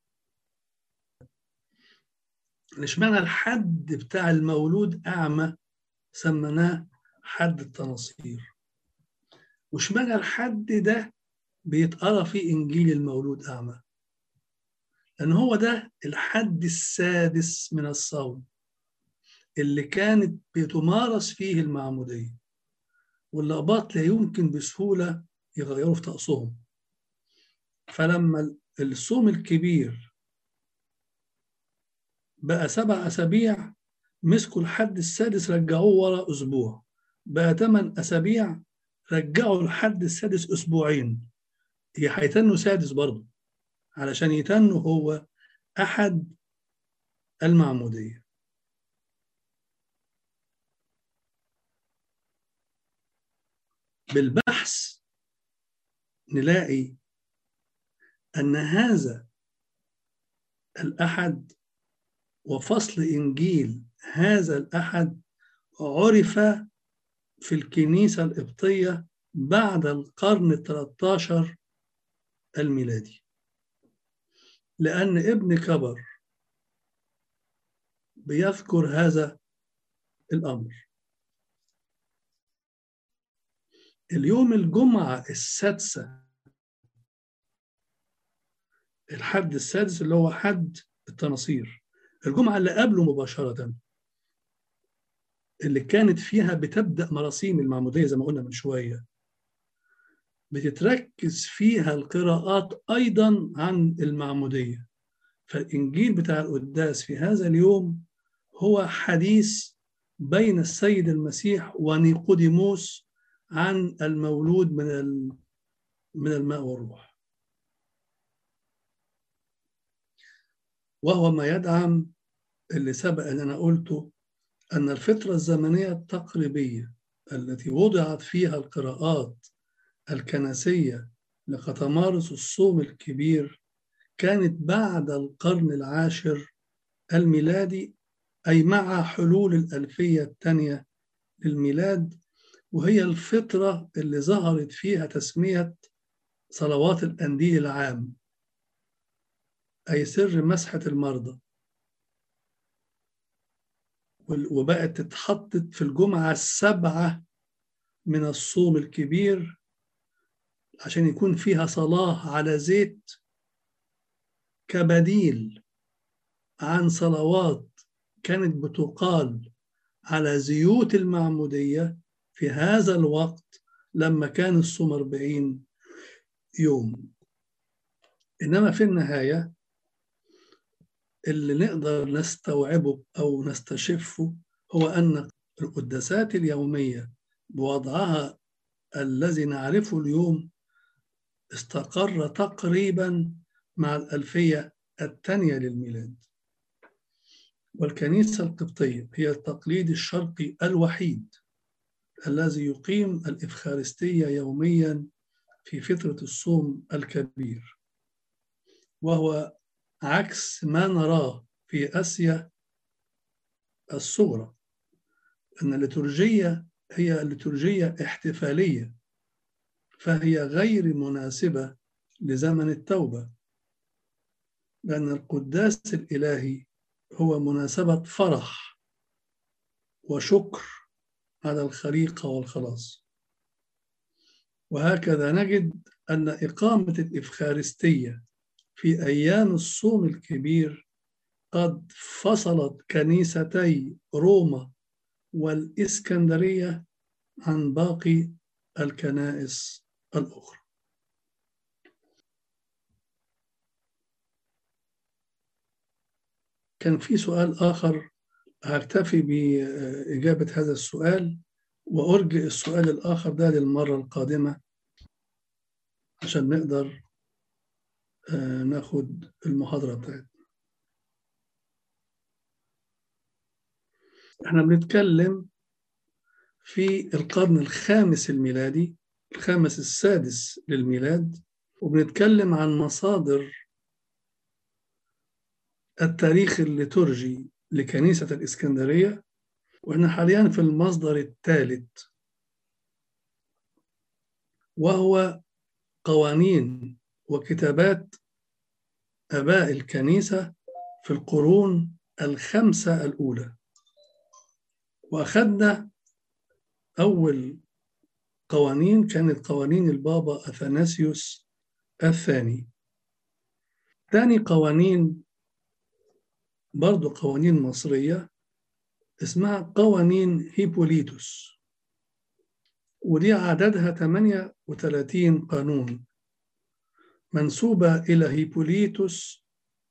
اشمعنى الحد بتاع المولود أعمى سميناه حد التناصير واشمعنى الحد ده بيتقرا فيه انجيل المولود اعمى لان هو ده الحد السادس من الصوم اللي كانت بتمارس فيه المعموديه واللقباط لا يمكن بسهوله يغيروا في طقسهم فلما الصوم الكبير بقى سبع اسابيع مسكوا الحد السادس رجعوه ورا اسبوع بقى ثمان اسابيع رجعوا الحد السادس اسبوعين هي هيتنوا سادس برضه علشان يتنوا هو احد المعموديه بالبحث نلاقي ان هذا الاحد وفصل انجيل هذا الاحد عرف في الكنيسه القبطيه بعد القرن ال 13 الميلادي لأن ابن كبر بيذكر هذا الأمر اليوم الجمعة السادسة الحد السادس اللي هو حد التناصير الجمعة اللي قبله مباشرة اللي كانت فيها بتبدأ مراسيم المعمودية زي ما قلنا من شوية بتتركز فيها القراءات أيضا عن المعمودية فالإنجيل بتاع القداس في هذا اليوم هو حديث بين السيد المسيح ونيقوديموس عن المولود من من الماء والروح وهو ما يدعم اللي سبق ان انا قلته ان الفتره الزمنيه التقريبيه التي وضعت فيها القراءات الكنسيه لقطمارس الصوم الكبير كانت بعد القرن العاشر الميلادي اي مع حلول الالفيه الثانيه للميلاد وهي الفتره اللي ظهرت فيها تسميه صلوات الانديل العام أي سر مسحة المرضى وبقت تتحطت في الجمعة السبعة من الصوم الكبير عشان يكون فيها صلاة على زيت كبديل عن صلوات كانت بتقال على زيوت المعمودية في هذا الوقت لما كان الصوم 40 يوم إنما في النهاية اللي نقدر نستوعبه أو نستشفه هو أن القداسات اليومية بوضعها الذي نعرفه اليوم استقر تقريبا مع الألفية الثانية للميلاد والكنيسة القبطية هي التقليد الشرقي الوحيد الذي يقيم الإفخارستية يوميا في فترة الصوم الكبير وهو عكس ما نراه في آسيا الصغرى أن الليتورجية هي الليتورجية احتفالية فهي غير مناسبة لزمن التوبة لأن القداس الإلهي هو مناسبة فرح وشكر على الخليقة والخلاص وهكذا نجد أن إقامة الإفخارستية في أيام الصوم الكبير قد فصلت كنيستي روما والإسكندرية عن باقي الكنائس الأخرى كان في سؤال آخر هكتفي بإجابة هذا السؤال وأرجئ السؤال الآخر ده للمرة القادمة عشان نقدر ناخد المحاضرة بتاعتنا احنا بنتكلم في القرن الخامس الميلادي الخامس السادس للميلاد وبنتكلم عن مصادر التاريخ الليتورجي لكنيسة الإسكندرية وإحنا حاليا في المصدر الثالث وهو قوانين وكتابات آباء الكنيسة في القرون الخمسة الأولى وأخذنا أول قوانين كانت قوانين البابا أثناسيوس الثاني ثاني قوانين برضو قوانين مصرية اسمها قوانين هيبوليتوس ودي عددها 38 قانون منسوبة إلى هيبوليتوس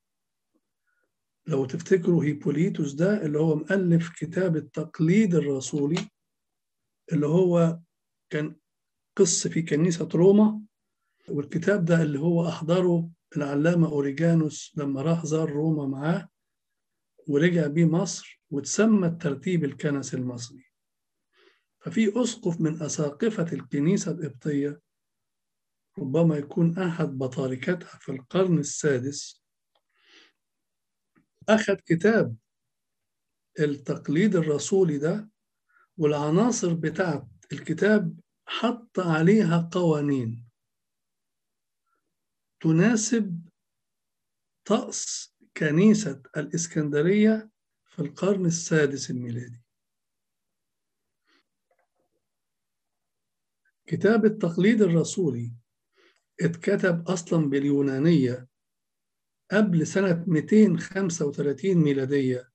لو تفتكروا هيبوليتوس ده اللي هو مؤلف كتاب التقليد الرسولي اللي هو كان قص في كنيسة روما والكتاب ده اللي هو أحضره العلامة أوريجانوس لما راح زار روما معاه ورجع بيه مصر وتسمى الترتيب الكنسي المصري ففي أسقف من أساقفة الكنيسة القبطية ربما يكون أحد بطاركتها في القرن السادس أخذ كتاب التقليد الرسولي ده والعناصر بتاعت الكتاب حط عليها قوانين تناسب طقس كنيسة الإسكندرية في القرن السادس الميلادي كتاب التقليد الرسولي اتكتب أصلا باليونانية قبل سنة 235 ميلادية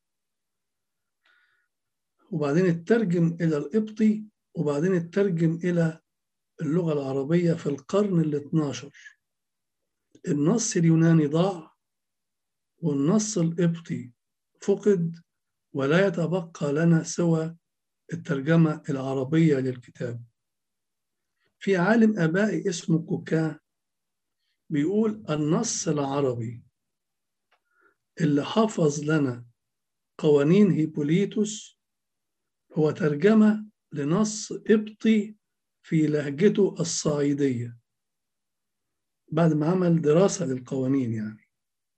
وبعدين اترجم إلى القبطي وبعدين اترجم إلى اللغة العربية في القرن ال 12 النص اليوناني ضاع والنص القبطي فقد ولا يتبقى لنا سوى الترجمة العربية للكتاب في عالم آبائي اسمه كوكا بيقول النص العربي اللي حفظ لنا قوانين هيبوليتوس هو ترجمة لنص قبطي في لهجته الصعيدية بعد ما عمل دراسة للقوانين يعني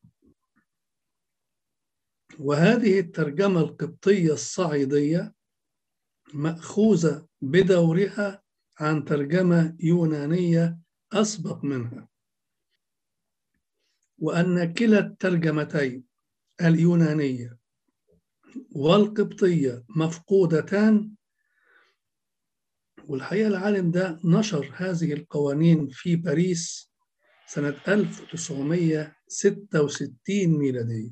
وهذه الترجمة القبطية الصعيدية مأخوذة بدورها عن ترجمة يونانية أسبق منها وأن كلا الترجمتين اليونانية والقبطية مفقودتان والحقيقة العالم ده نشر هذه القوانين في باريس سنة 1966 ميلادية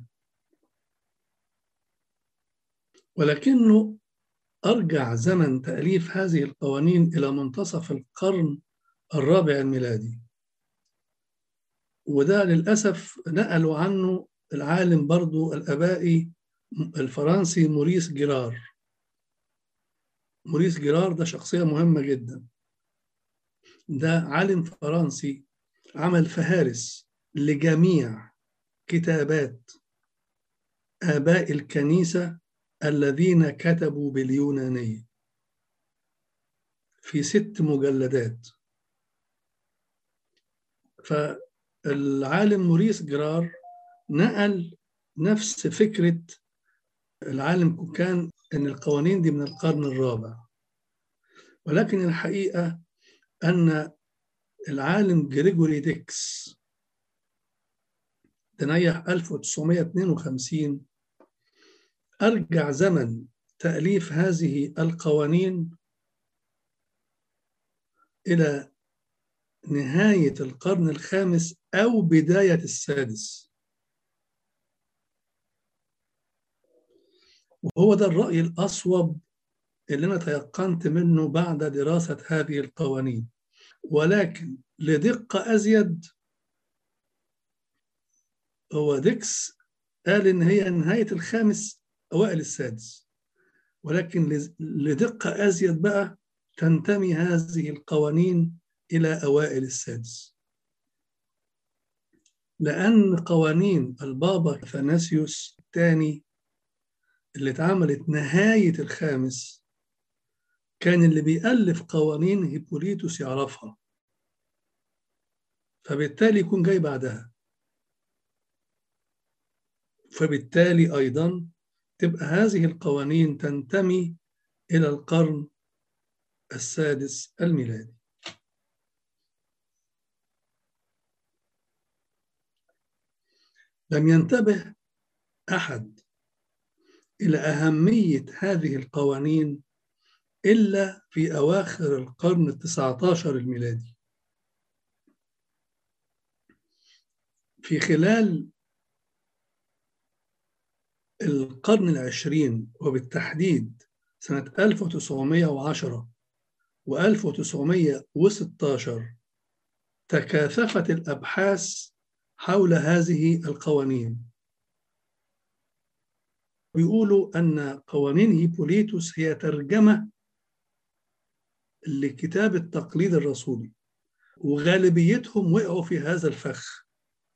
ولكنه أرجع زمن تأليف هذه القوانين إلى منتصف القرن الرابع الميلادي وده للأسف نقلوا عنه العالم برضو الأبائي الفرنسي موريس جيرار موريس جيرار ده شخصية مهمة جدا ده عالم فرنسي عمل فهارس لجميع كتابات آباء الكنيسة الذين كتبوا باليونانية في ست مجلدات فالعالم موريس جرار نقل نفس فكرة العالم كوكان أن القوانين دي من القرن الرابع ولكن الحقيقة أن العالم جريجوري ديكس تنيح 1952 أرجع زمن تأليف هذه القوانين إلى نهاية القرن الخامس أو بداية السادس وهو ده الرأي الأصوب اللي أنا تيقنت منه بعد دراسة هذه القوانين ولكن لدقة أزيد هو ديكس قال إن هي نهاية الخامس أوائل السادس ولكن لدقة أزيد بقى تنتمي هذه القوانين إلى أوائل السادس لأن قوانين البابا أثناسيوس الثاني اللي اتعملت نهاية الخامس كان اللي بيألف قوانين هيبوليتوس يعرفها فبالتالي يكون جاي بعدها فبالتالي أيضا تبقى هذه القوانين تنتمي إلى القرن السادس الميلادي لم ينتبه أحد إلى أهمية هذه القوانين إلا في أواخر القرن التسعة عشر الميلادي في خلال القرن العشرين وبالتحديد سنة 1910 و 1916 تكاثفت الأبحاث حول هذه القوانين بيقولوا أن قوانين هيبوليتوس هي ترجمة لكتاب التقليد الرسولي وغالبيتهم وقعوا في هذا الفخ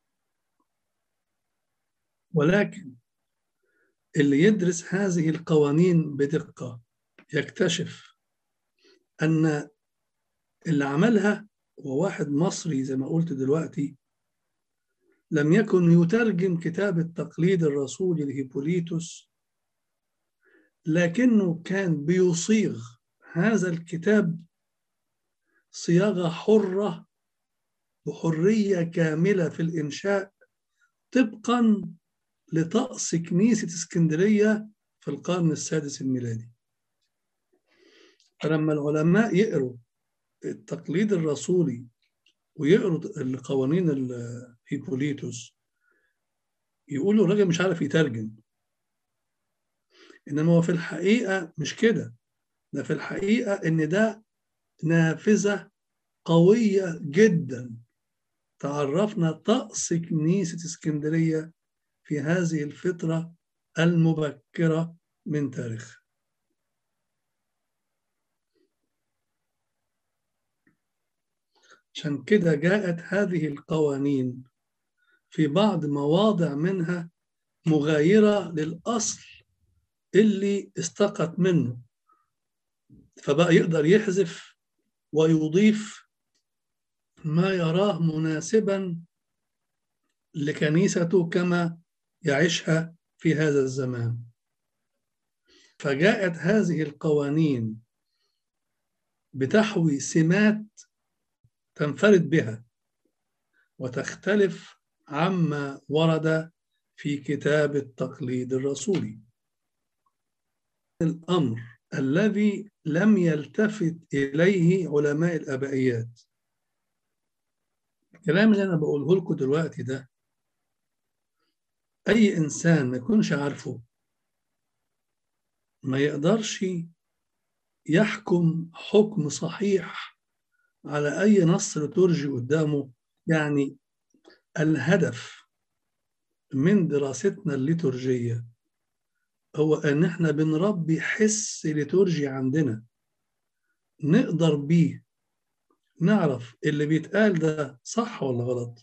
ولكن اللي يدرس هذه القوانين بدقة يكتشف أن اللي عملها هو واحد مصري زي ما قلت دلوقتي لم يكن يترجم كتاب التقليد الرسولي لهيبوليتوس لكنه كان بيصيغ هذا الكتاب صياغة حرة بحرية كاملة في الإنشاء طبقا لطقس كنيسة اسكندرية في القرن السادس الميلادي فلما العلماء يقروا التقليد الرسولي ويقروا القوانين الهيبوليتوس يقولوا الراجل مش عارف يترجم انما هو في الحقيقه مش كده ده في الحقيقه ان ده نافذه قويه جدا تعرفنا طقس كنيسه اسكندريه في هذه الفتره المبكره من تاريخها عشان كده جاءت هذه القوانين في بعض مواضع منها مغايرة للأصل اللي استقت منه فبقى يقدر يحذف ويضيف ما يراه مناسبا لكنيسته كما يعيشها في هذا الزمان فجاءت هذه القوانين بتحوي سمات تنفرد بها وتختلف عما ورد في كتاب التقليد الرسولي الامر الذي لم يلتفت اليه علماء الابائيات الكلام اللي انا بقوله لكم دلوقتي ده اي انسان ما يكونش عارفه ما يقدرش يحكم حكم صحيح على أي نص لترجي قدامه يعني الهدف من دراستنا الليتورجية هو أن احنا بنربي حس ليتورجي عندنا نقدر بيه نعرف اللي بيتقال ده صح ولا غلط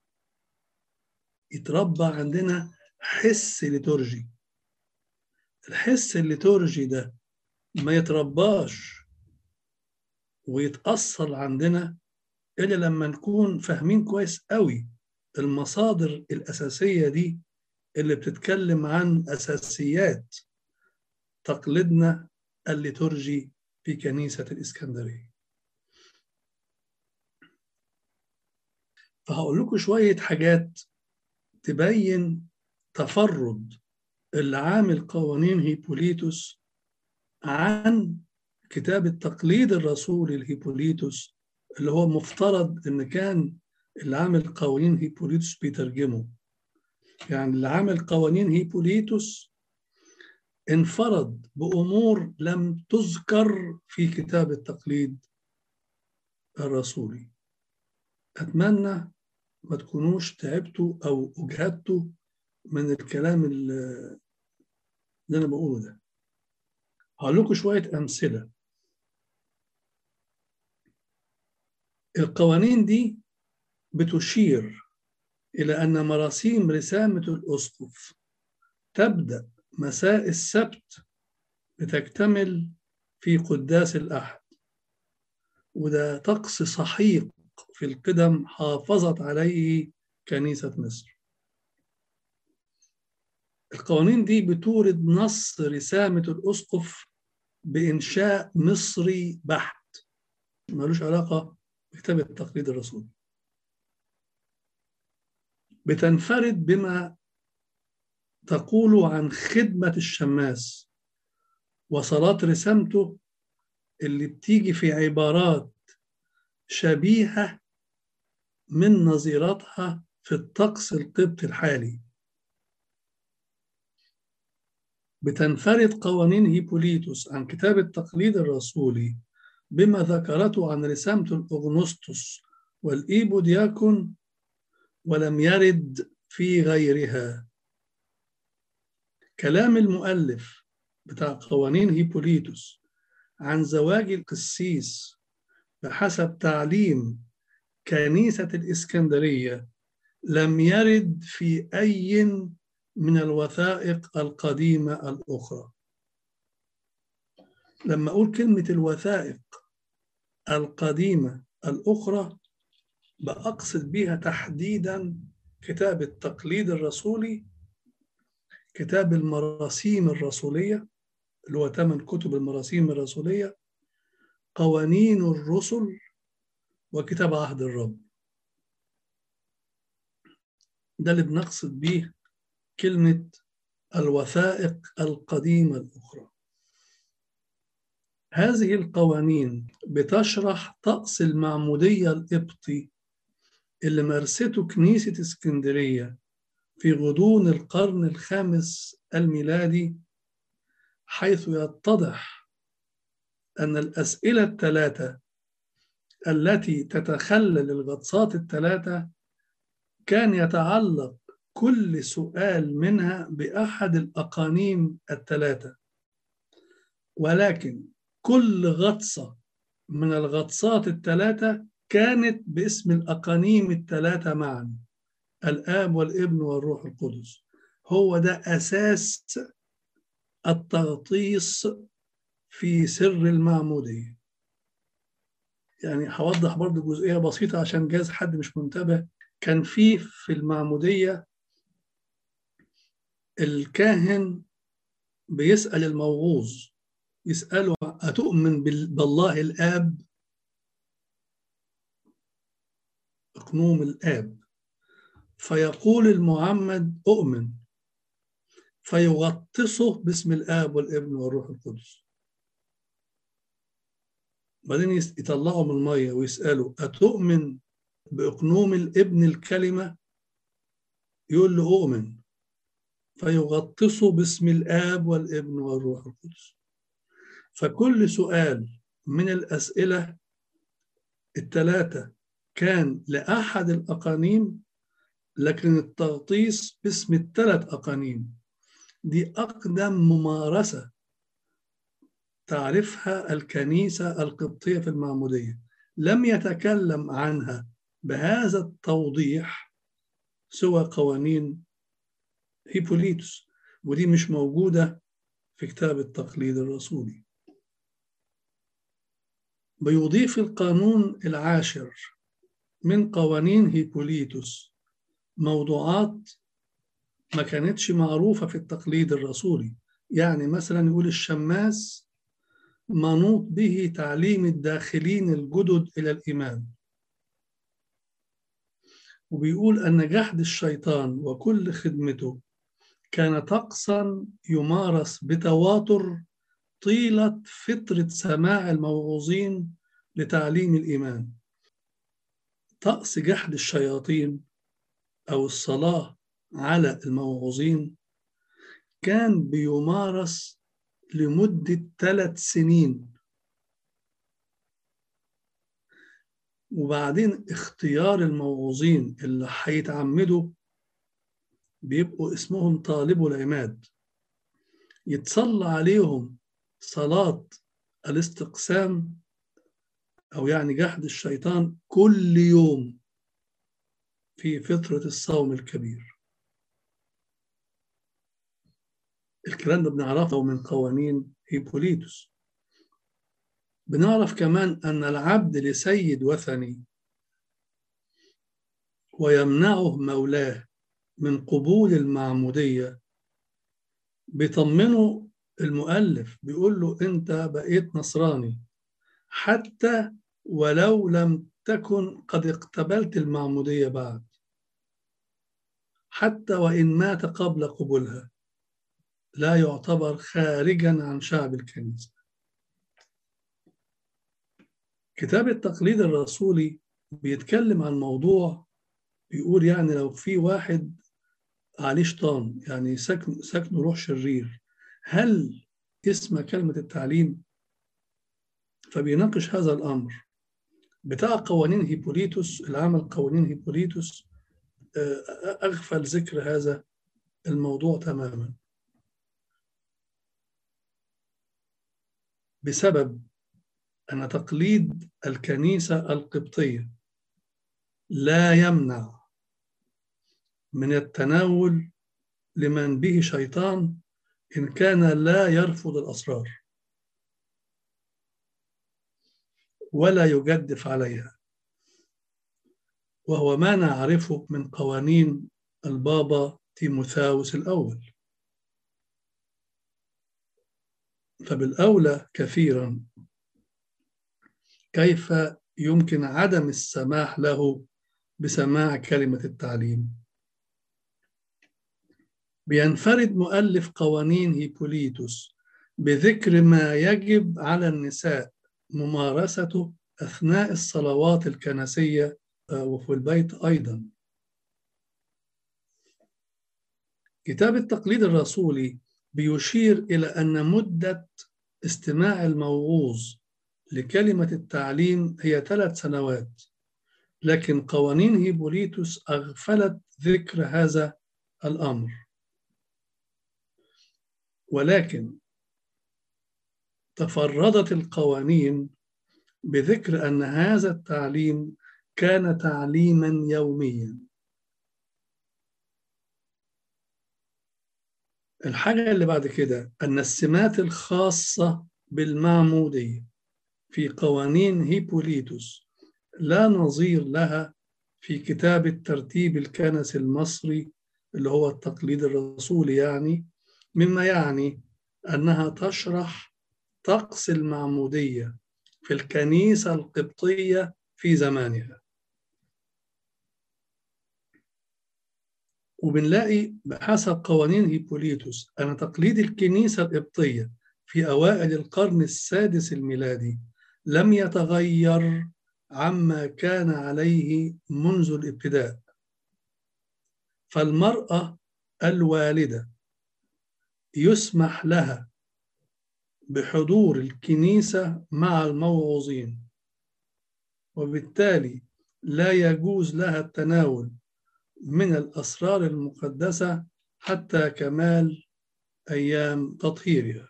يتربى عندنا حس ليتورجي الحس الليتورجي ده ما يترباش ويتأصل عندنا إلا لما نكون فاهمين كويس قوي المصادر الأساسية دي اللي بتتكلم عن أساسيات تقليدنا الليتورجي في كنيسة الإسكندرية فهقول لكم شوية حاجات تبين تفرد اللي عامل قوانين هيبوليتوس عن كتاب التقليد الرسولي لهيبوليتوس اللي هو مفترض ان كان اللي عامل قوانين هيبوليتوس بيترجمه يعني اللي عامل قوانين هيبوليتوس انفرد بامور لم تذكر في كتاب التقليد الرسولي اتمنى ما تكونوش تعبتوا او اجهدتوا من الكلام اللي انا بقوله ده هقول لكم شويه امثله القوانين دي بتشير إلى أن مراسيم رسامة الأسقف تبدأ مساء السبت بتكتمل في قداس الأحد وده طقس سحيق في القدم حافظت عليه كنيسة مصر القوانين دي بتورد نص رسامة الأسقف بإنشاء مصري بحت ملوش علاقة بكتاب التقليد الرسولي بتنفرد بما تقول عن خدمة الشماس وصلاة رسامته اللي بتيجي في عبارات شبيهة من نظيرتها في الطقس القبطي الحالي بتنفرد قوانين هيبوليتوس عن كتاب التقليد الرسولي بما ذكرته عن رسامة الأغنسطس والإيبودياكون ولم يرد في غيرها كلام المؤلف بتاع قوانين هيبوليتوس عن زواج القسيس بحسب تعليم كنيسة الإسكندرية لم يرد في أي من الوثائق القديمة الأخرى لما أقول كلمة الوثائق القديمة الأخرى بأقصد بها تحديدا كتاب التقليد الرسولي كتاب المراسيم الرسولية اللي هو ثمان كتب المراسيم الرسولية قوانين الرسل وكتاب عهد الرب ده اللي بنقصد به كلمة الوثائق القديمة الأخرى هذه القوانين بتشرح طقس المعمودية القبطي اللي مارسته كنيسة اسكندرية في غضون القرن الخامس الميلادي حيث يتضح أن الأسئلة الثلاثة التي تتخلل الغطسات الثلاثة كان يتعلق كل سؤال منها بأحد الأقانيم الثلاثة ولكن كل غطسة من الغطسات الثلاثة كانت باسم الأقانيم الثلاثة معا الآب والابن والروح القدس هو ده أساس التغطيس في سر المعمودية يعني هوضح برضو جزئية بسيطة عشان جاز حد مش منتبه كان في في المعمودية الكاهن بيسأل الموعوظ يسأله أتؤمن بالله الآب أقنوم الآب فيقول المعمد أؤمن فيغطسه باسم الآب والابن والروح القدس بعدين يطلعه من المية ويسأله أتؤمن بأقنوم الابن الكلمة يقول له أؤمن فيغطسه باسم الآب والابن والروح القدس فكل سؤال من الأسئلة الثلاثة كان لأحد الأقانيم لكن التغطيس باسم الثلاث أقانيم دي أقدم ممارسة تعرفها الكنيسة القبطية في المعمودية لم يتكلم عنها بهذا التوضيح سوى قوانين هيبوليتوس ودي مش موجودة في كتاب التقليد الرسولي بيضيف القانون العاشر من قوانين هيبوليتوس موضوعات ما كانتش معروفة في التقليد الرسولي يعني مثلا يقول الشماس منوط به تعليم الداخلين الجدد إلى الإيمان وبيقول أن جحد الشيطان وكل خدمته كان طقسا يمارس بتواتر طيلة فترة سماع الموعوظين لتعليم الإيمان طقس جحد الشياطين أو الصلاة على الموعوظين كان بيمارس لمدة ثلاث سنين وبعدين اختيار الموعوظين اللي هيتعمدوا بيبقوا اسمهم طالبو العماد يتصلى عليهم صلاة الاستقسام أو يعني جحد الشيطان كل يوم في فترة الصوم الكبير الكلام ده بنعرفه من قوانين هيبوليتوس بنعرف كمان أن العبد لسيد وثني ويمنعه مولاه من قبول المعمودية بيطمنه المؤلف بيقول له أنت بقيت نصراني حتى ولو لم تكن قد اقتبلت المعمودية بعد حتى وإن مات قبل قبولها لا يعتبر خارجا عن شعب الكنيسة كتاب التقليد الرسولي بيتكلم عن موضوع بيقول يعني لو في واحد عليه شيطان يعني سكن سكن روح شرير هل اسم كلمة التعليم فبيناقش هذا الأمر بتاع قوانين هيبوليتوس العمل قوانين هيبوليتوس أغفل ذكر هذا الموضوع تماما بسبب أن تقليد الكنيسة القبطية لا يمنع من التناول لمن به شيطان إن كان لا يرفض الأسرار ولا يجدف عليها وهو ما نعرفه من قوانين البابا تيموثاوس الأول فبالأولى كثيرا كيف يمكن عدم السماح له بسماع كلمة التعليم بينفرد مؤلف قوانين هيبوليتوس بذكر ما يجب على النساء ممارسته أثناء الصلوات الكنسية وفي البيت أيضا كتاب التقليد الرسولي بيشير إلى أن مدة استماع الموعوظ لكلمة التعليم هي ثلاث سنوات لكن قوانين هيبوليتوس أغفلت ذكر هذا الأمر ولكن تفردت القوانين بذكر أن هذا التعليم كان تعليما يوميا الحاجة اللي بعد كده أن السمات الخاصة بالمعمودية في قوانين هيبوليتوس لا نظير لها في كتاب الترتيب الكنسي المصري اللي هو التقليد الرسولي يعني مما يعني أنها تشرح طقس المعمودية في الكنيسة القبطية في زمانها وبنلاقي بحسب قوانين هيبوليتوس أن تقليد الكنيسة القبطية في أوائل القرن السادس الميلادي لم يتغير عما كان عليه منذ الابتداء فالمرأة الوالدة يسمح لها بحضور الكنيسة مع الموعوظين وبالتالي لا يجوز لها التناول من الأسرار المقدسة حتى كمال أيام تطهيرها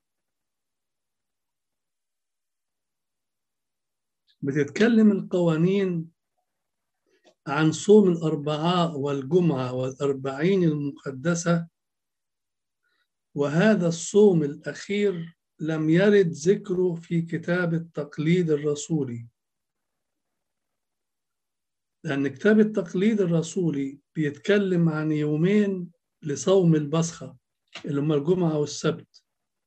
بتتكلم القوانين عن صوم الأربعاء والجمعة والأربعين المقدسة وهذا الصوم الأخير لم يرد ذكره في كتاب التقليد الرسولي لأن كتاب التقليد الرسولي بيتكلم عن يومين لصوم البصخة اللي هما الجمعة والسبت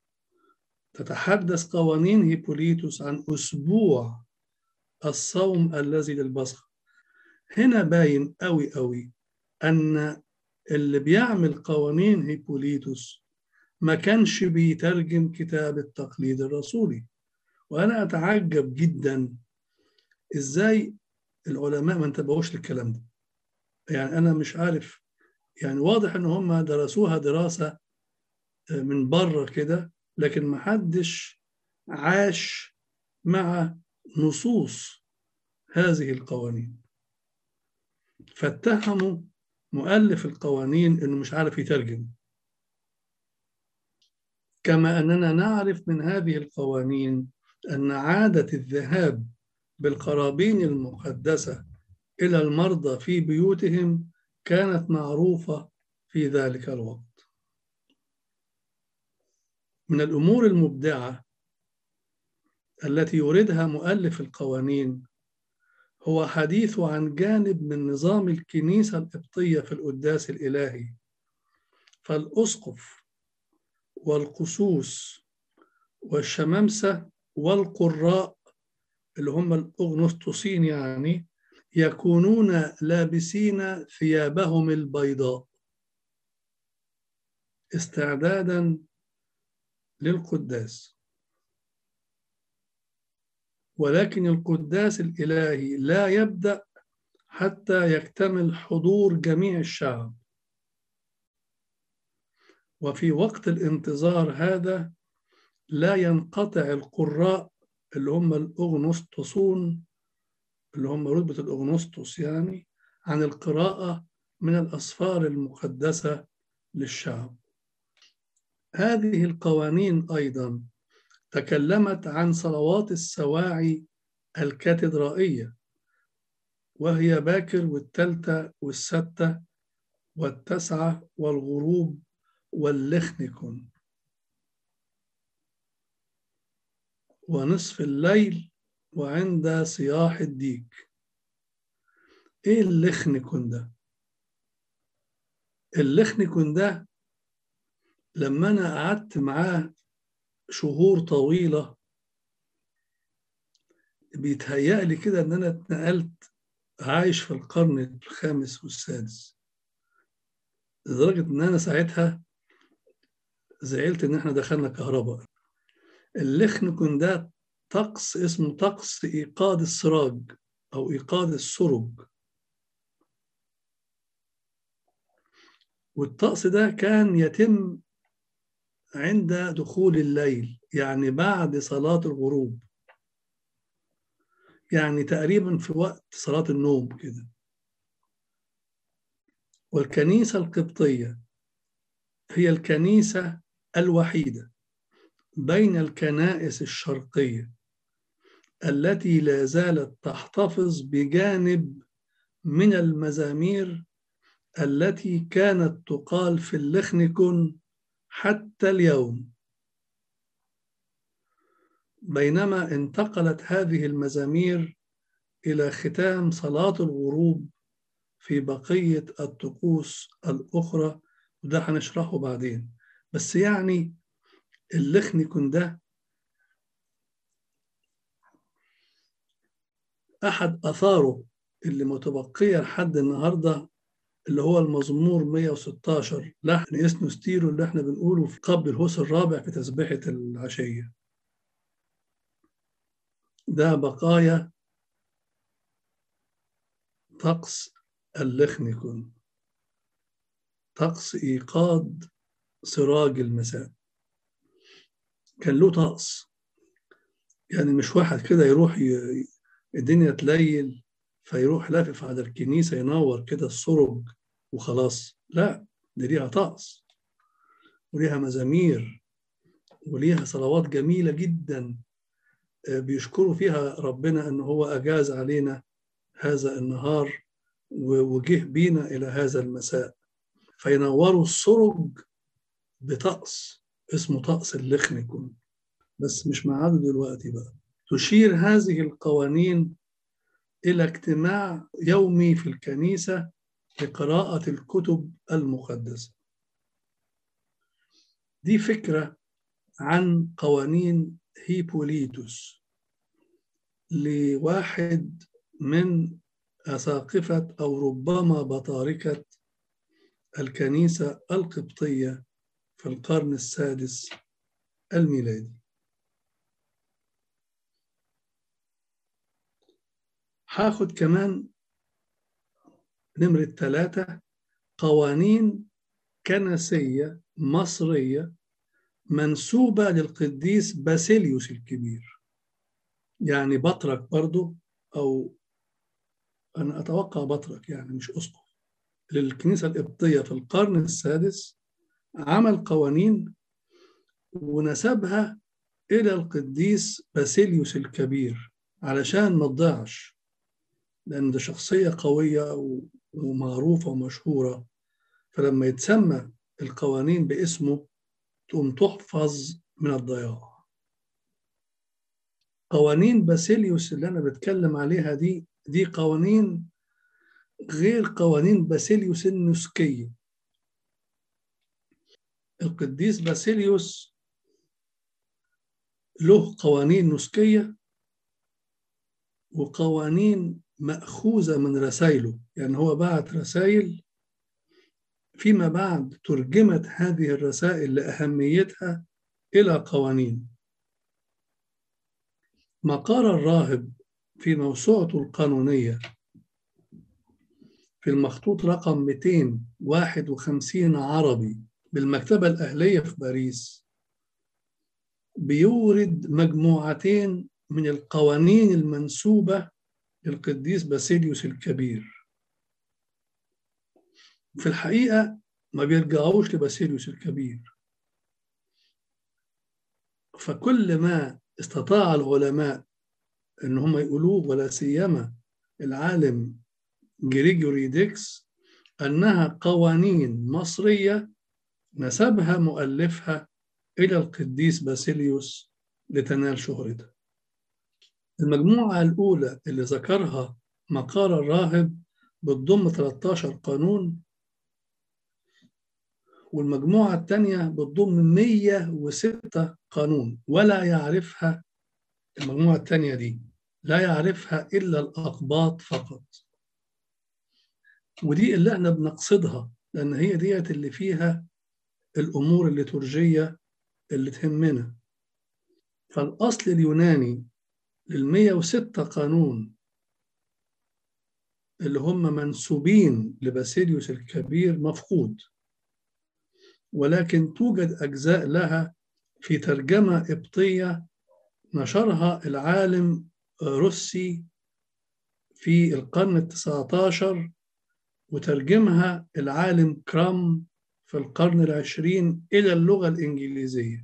تتحدث قوانين هيبوليتوس عن أسبوع الصوم الذي للبصخة هنا باين قوي قوي أن اللي بيعمل قوانين هيبوليتوس ما كانش بيترجم كتاب التقليد الرسولي وأنا أتعجب جدا إزاي العلماء ما انتبهوش للكلام ده يعني أنا مش عارف يعني واضح إن هم درسوها دراسة من بره كده لكن ما حدش عاش مع نصوص هذه القوانين فاتهموا مؤلف القوانين انه مش عارف يترجم كما اننا نعرف من هذه القوانين ان عاده الذهاب بالقرابين المقدسه الى المرضى في بيوتهم كانت معروفه في ذلك الوقت من الامور المبدعه التي يوردها مؤلف القوانين هو حديث عن جانب من نظام الكنيسة القبطية في القداس الإلهي فالأسقف والقسوس والشمامسة والقراء اللي هم الأغنسطسين يعني يكونون لابسين ثيابهم البيضاء استعدادا للقداس ولكن القداس الإلهي لا يبدأ حتى يكتمل حضور جميع الشعب وفي وقت الانتظار هذا لا ينقطع القراء اللي هم الأغنسطسون اللي هم رتبة الأغنسطس يعني عن القراءة من الأسفار المقدسة للشعب هذه القوانين أيضا تكلمت عن صلوات السواعي الكاتدرائية وهي باكر والتالتة والستة والتسعة والغروب واللخنكن ونصف الليل وعند صياح الديك ايه اللخنكن ده اللخنكن ده لما انا قعدت معاه شهور طويلة بيتهيأ لي كده ان انا اتنقلت عايش في القرن الخامس والسادس لدرجة ان انا ساعتها زعلت ان احنا دخلنا كهرباء اللخنكن ده طقس اسمه طقس ايقاد السراج او ايقاد السرج والطقس ده كان يتم عند دخول الليل يعني بعد صلاة الغروب يعني تقريبا في وقت صلاة النوم كده والكنيسة القبطية هي الكنيسة الوحيدة بين الكنائس الشرقية التي لا زالت تحتفظ بجانب من المزامير التي كانت تقال في اللخنكن حتى اليوم بينما انتقلت هذه المزامير إلى ختام صلاة الغروب في بقية الطقوس الأخرى وده هنشرحه بعدين بس يعني اللخنكن ده أحد أثاره اللي متبقية لحد النهاردة اللي هو المزمور 116 لحن اسمه ستيرو اللي احنا بنقوله في قبل الهوس الرابع في تسبيحة العشية ده بقايا طقس اللخنكن طقس إيقاد سراج المساء كان له طقس يعني مش واحد كده يروح ي... الدنيا تليل فيروح لافف على الكنيسة ينور كده السرج وخلاص لا دي ليها طقس وليها مزامير وليها صلوات جميلة جدا بيشكروا فيها ربنا أنه هو أجاز علينا هذا النهار وجه بينا إلى هذا المساء فينوروا السرج بطقس اسمه طقس اللخنكن بس مش معاده دلوقتي بقى تشير هذه القوانين إلى اجتماع يومي في الكنيسة لقراءة الكتب المقدسة دي فكرة عن قوانين هيبوليتوس لواحد من أساقفة أو ربما بطاركة الكنيسة القبطية في القرن السادس الميلادي هاخد كمان نمرة ثلاثة قوانين كنسية مصرية منسوبة للقديس باسيليوس الكبير يعني بطرك برضو أو أنا أتوقع بطرك يعني مش أسقف للكنيسة القبطية في القرن السادس عمل قوانين ونسبها إلى القديس باسيليوس الكبير علشان ما تضيعش لأن ده شخصية قوية ومعروفة ومشهورة فلما يتسمى القوانين باسمه تقوم تحفظ من الضياع قوانين باسيليوس اللي أنا بتكلم عليها دي دي قوانين غير قوانين باسيليوس النسكية القديس باسيليوس له قوانين نسكية وقوانين مأخوذة من رسائله يعني هو بعت رسائل فيما بعد ترجمت هذه الرسائل لأهميتها إلى قوانين مقال الراهب في موسوعته القانونية في المخطوط رقم 251 عربي بالمكتبة الأهلية في باريس بيورد مجموعتين من القوانين المنسوبة للقديس باسيليوس الكبير في الحقيقة ما بيرجعوش لباسيليوس الكبير فكل ما استطاع العلماء ان هم يقولوه ولا سيما العالم جريجوري ديكس انها قوانين مصريه نسبها مؤلفها الى القديس باسيليوس لتنال شهرته. المجموعه الاولى اللي ذكرها مقال الراهب بتضم 13 قانون والمجموعه الثانيه بتضم 106 قانون ولا يعرفها المجموعه الثانيه دي لا يعرفها إلا الأقباط فقط ودي اللي احنا بنقصدها لأن هي ديت اللي فيها الأمور الليتورجية اللي تهمنا فالأصل اليوناني للمية وستة قانون اللي هم منسوبين لباسيليوس الكبير مفقود ولكن توجد أجزاء لها في ترجمة قبطية نشرها العالم روسي في القرن التسعة عشر وترجمها العالم كرام في القرن العشرين إلى اللغة الإنجليزية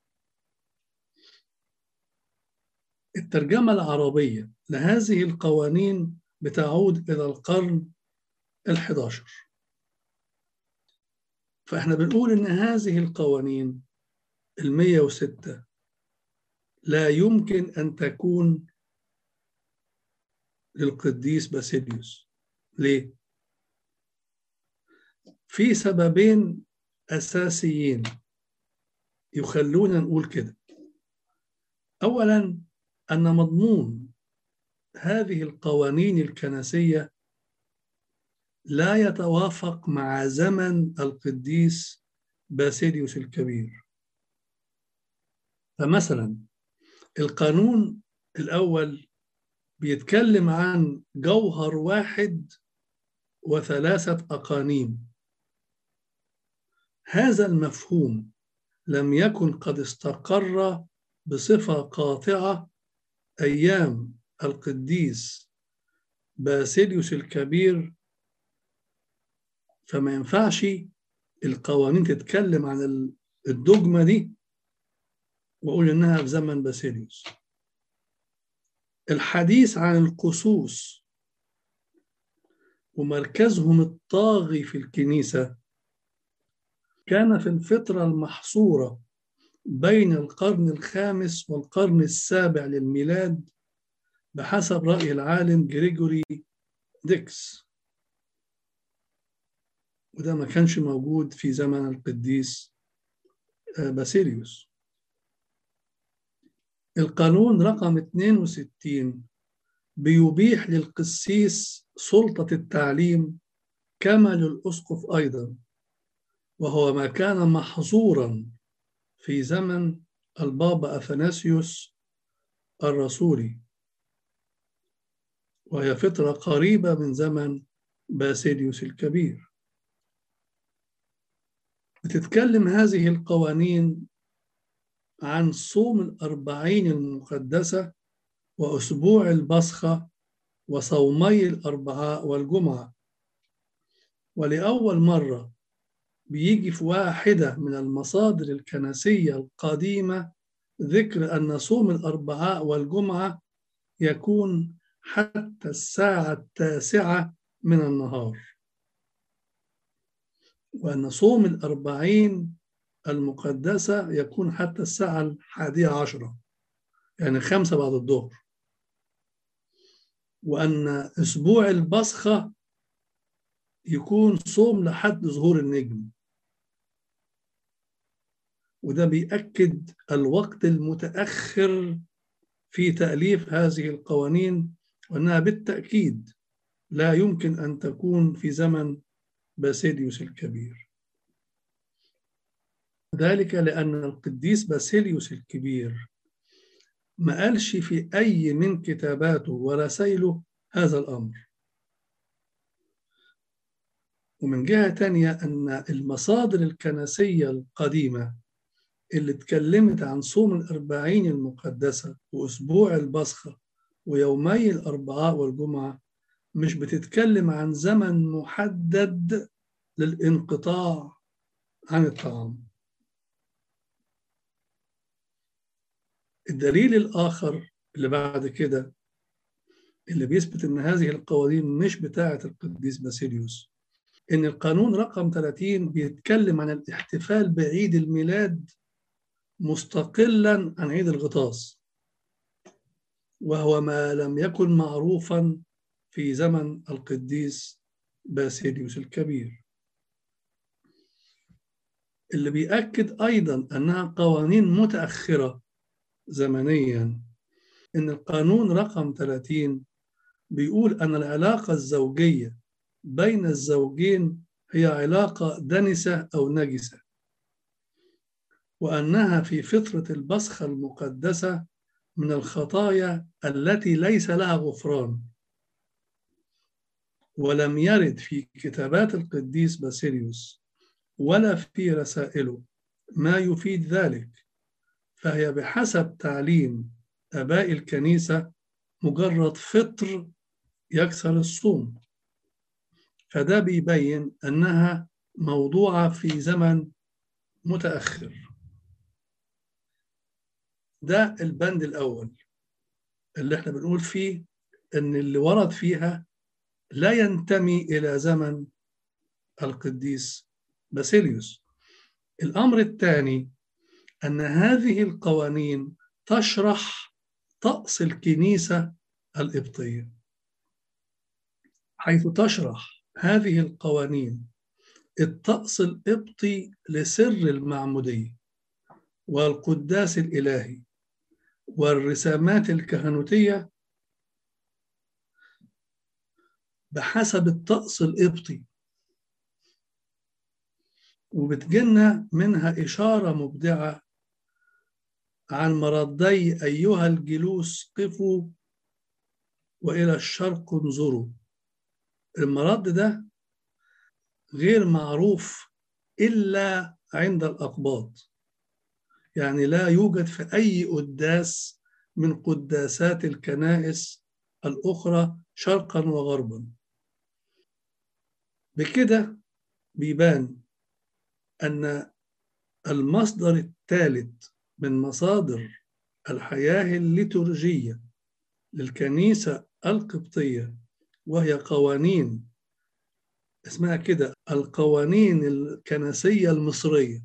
الترجمة العربية لهذه القوانين بتعود إلى القرن الحداشر فإحنا بنقول إن هذه القوانين المية وستة لا يمكن أن تكون للقديس باسيليوس ليه؟ في سببين أساسيين يخلونا نقول كده أولا أن مضمون هذه القوانين الكنسية لا يتوافق مع زمن القديس باسيليوس الكبير فمثلا القانون الأول بيتكلم عن جوهر واحد وثلاثة أقانيم هذا المفهوم لم يكن قد استقر بصفة قاطعة أيام القديس باسيليوس الكبير فما ينفعش القوانين تتكلم عن الدogma دي وأقول إنها في زمن باسيليوس الحديث عن القصوص ومركزهم الطاغي في الكنيسة كان في الفترة المحصورة بين القرن الخامس والقرن السابع للميلاد بحسب رأي العالم جريجوري ديكس وده ما كانش موجود في زمن القديس باسيليوس القانون رقم 62 بيبيح للقسيس سلطة التعليم كما للأسقف أيضا وهو ما كان محظورا في زمن البابا أثناسيوس الرسولي وهي فترة قريبة من زمن باسيليوس الكبير بتتكلم هذه القوانين عن صوم الأربعين المقدسة وأسبوع البصخة وصومي الأربعاء والجمعة ولأول مرة بيجي في واحدة من المصادر الكنسية القديمة ذكر أن صوم الأربعاء والجمعة يكون حتى الساعة التاسعة من النهار وأن صوم الأربعين المقدسة يكون حتى الساعة الحادية عشرة يعني خمسة بعد الظهر وأن أسبوع البصخة يكون صوم لحد ظهور النجم وده بيأكد الوقت المتأخر في تأليف هذه القوانين وأنها بالتأكيد لا يمكن أن تكون في زمن باسيليوس الكبير ذلك لأن القديس باسيليوس الكبير ما قالش في أي من كتاباته ورسائله هذا الأمر ومن جهة تانية أن المصادر الكنسية القديمة اللي اتكلمت عن صوم الأربعين المقدسة وأسبوع البصخة ويومي الأربعاء والجمعة مش بتتكلم عن زمن محدد للانقطاع عن الطعام الدليل الآخر اللي بعد كده اللي بيثبت ان هذه القوانين مش بتاعه القديس باسيليوس ان القانون رقم 30 بيتكلم عن الاحتفال بعيد الميلاد مستقلا عن عيد الغطاس وهو ما لم يكن معروفا في زمن القديس باسيليوس الكبير اللي بيأكد أيضا أنها قوانين متأخرة زمنيا إن القانون رقم 30 بيقول أن العلاقة الزوجية بين الزوجين هي علاقة دنسة أو نجسة وأنها في فطرة البصخة المقدسة من الخطايا التي ليس لها غفران ولم يرد في كتابات القديس باسيليوس ولا في رسائله ما يفيد ذلك فهي بحسب تعليم آباء الكنيسة مجرد فطر يكسر الصوم فده بيبين أنها موضوعة في زمن متأخر ده البند الأول اللي احنا بنقول فيه أن اللي ورد فيها لا ينتمي إلى زمن القديس باسيليوس الأمر الثاني أن هذه القوانين تشرح طقس الكنيسة القبطية حيث تشرح هذه القوانين الطقس القبطي لسر المعمودية والقداس الإلهي والرسامات الكهنوتية بحسب الطقس القبطي وبتجينا منها إشارة مبدعة عن مردي أيها الجلوس قفوا وإلى الشرق انظروا المرد ده غير معروف إلا عند الأقباط يعني لا يوجد في أي قداس من قداسات الكنائس الأخرى شرقا وغربا بكده بيبان أن المصدر الثالث من مصادر الحياة الليتورجية للكنيسة القبطية وهي قوانين اسمها كده القوانين الكنسية المصرية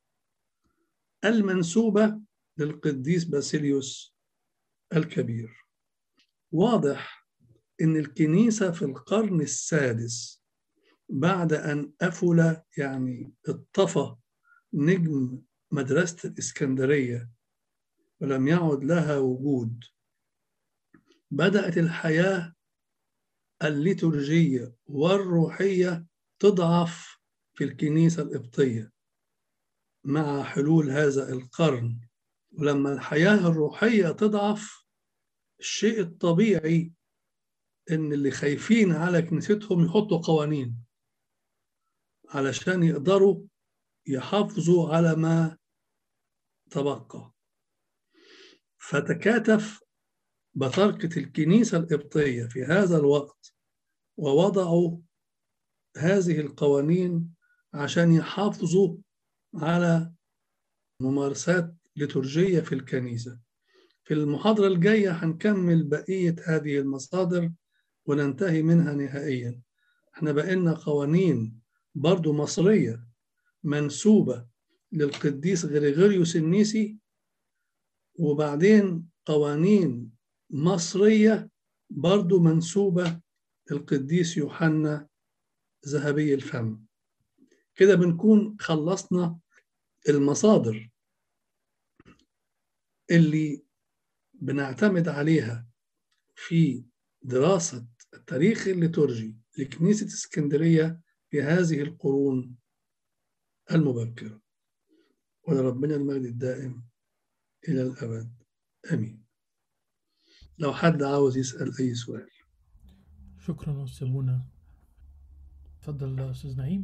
المنسوبة للقديس باسيليوس الكبير واضح ان الكنيسة في القرن السادس بعد ان افل يعني اطفى نجم مدرسة الإسكندرية ولم يعد لها وجود بدأت الحياة الليتورجية والروحية تضعف في الكنيسة القبطية مع حلول هذا القرن ولما الحياة الروحية تضعف الشيء الطبيعي إن اللي خايفين على كنيستهم يحطوا قوانين علشان يقدروا يحافظوا على ما تبقى فتكاتف بطركة الكنيسة القبطية في هذا الوقت ووضعوا هذه القوانين عشان يحافظوا على ممارسات ليتورجية في الكنيسة في المحاضرة الجاية هنكمل بقية هذه المصادر وننتهي منها نهائيا احنا بقينا قوانين برضو مصرية منسوبة للقديس غريغوريوس النيسي وبعدين قوانين مصرية برضو منسوبة للقديس يوحنا ذهبي الفم كده بنكون خلصنا المصادر اللي بنعتمد عليها في دراسة التاريخ الليتورجي لكنيسة اسكندرية في هذه القرون المبكرة ولربنا المجد الدائم إلى الأبد آمين لو حد عاوز يسأل أي سؤال شكرا أستاذ منى اتفضل يا أستاذ نعيم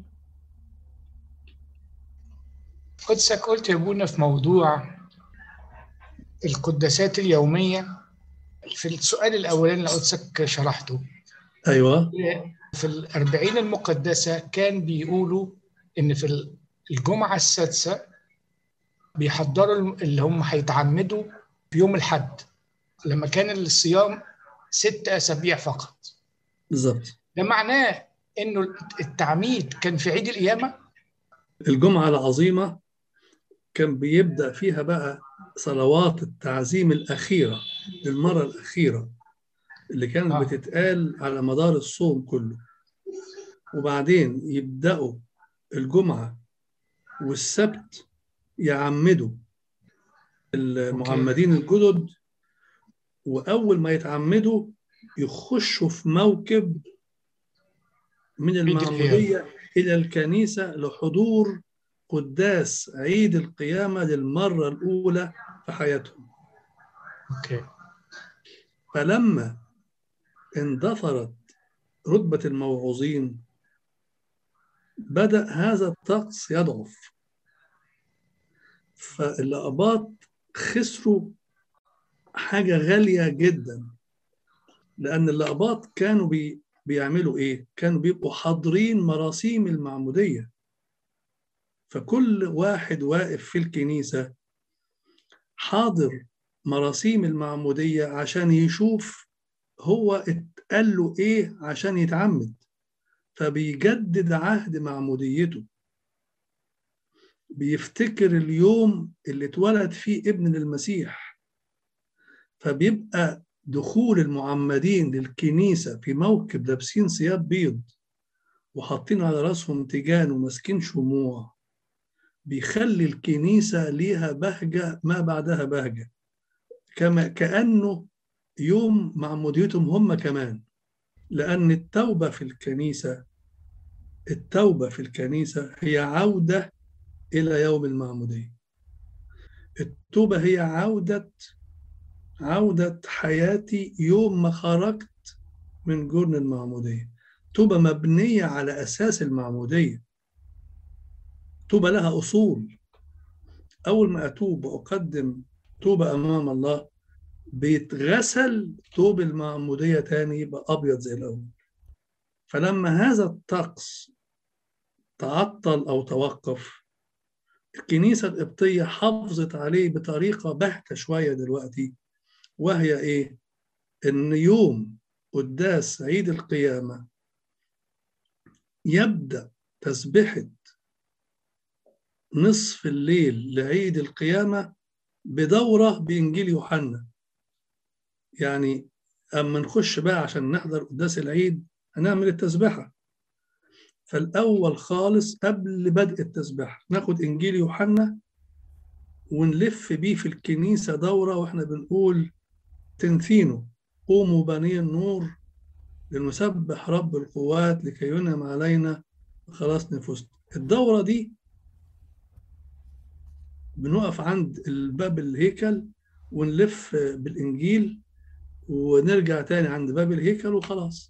قدسك قلت يا ابونا في موضوع القداسات اليومية في السؤال الأولاني اللي قدسك شرحته أيوة في الأربعين المقدسة كان بيقولوا إن في الجمعة السادسة بيحضروا اللي هم هيتعمدوا في يوم الحد لما كان الصيام ست أسابيع فقط بالظبط ده معناه إنه التعميد كان في عيد القيامة الجمعة العظيمة كان بيبدأ فيها بقى صلوات التعزيم الأخيرة للمرة الأخيرة اللي كانت آه. بتتقال على مدار الصوم كله وبعدين يبدأوا الجمعة والسبت يعمدوا المعمدين الجدد وأول ما يتعمدوا يخشوا في موكب من عيد القيامة. المعمودية إلى الكنيسة لحضور قداس عيد القيامة للمرة الأولى في حياتهم أوكي فلما اندثرت رتبة الموعوظين بدأ هذا الطقس يضعف فالأباط خسروا حاجة غالية جدا لأن الأباط كانوا بي بيعملوا إيه؟ كانوا بيبقوا حاضرين مراسيم المعمودية فكل واحد واقف في الكنيسة حاضر مراسيم المعمودية عشان يشوف هو اتقال له إيه عشان يتعمد فبيجدد عهد معموديته بيفتكر اليوم اللي اتولد فيه ابن المسيح فبيبقى دخول المعمدين للكنيسة في موكب لابسين ثياب بيض وحاطين على راسهم تيجان وماسكين شموع بيخلي الكنيسة ليها بهجة ما بعدها بهجة كما كأنه يوم معموديتهم هم كمان لأن التوبة في الكنيسة التوبة في الكنيسة هي عودة إلى يوم المعمودية التوبة هي عودة عودة حياتي يوم ما خرجت من جرن المعمودية توبة مبنية على أساس المعمودية توبة لها أصول أول ما أتوب وأقدم توبة أمام الله بيتغسل توب المعمودية تاني يبقى أبيض زي الأول فلما هذا الطقس تعطل أو توقف الكنيسة القبطية حافظت عليه بطريقة باهتة شوية دلوقتي وهي إيه؟ إن يوم قداس عيد القيامة يبدأ تسبحة نصف الليل لعيد القيامة بدورة بإنجيل يوحنا يعني أما نخش بقى عشان نحضر قداس العيد هنعمل التسبحة فالأول خالص قبل بدء التسبحة ناخد إنجيل يوحنا ونلف بيه في الكنيسة دورة وإحنا بنقول تنثينه قوموا بني النور لنسبح رب القوات لكي ينعم علينا خلاص نفوسنا الدورة دي بنقف عند الباب الهيكل ونلف بالإنجيل ونرجع تاني عند باب الهيكل وخلاص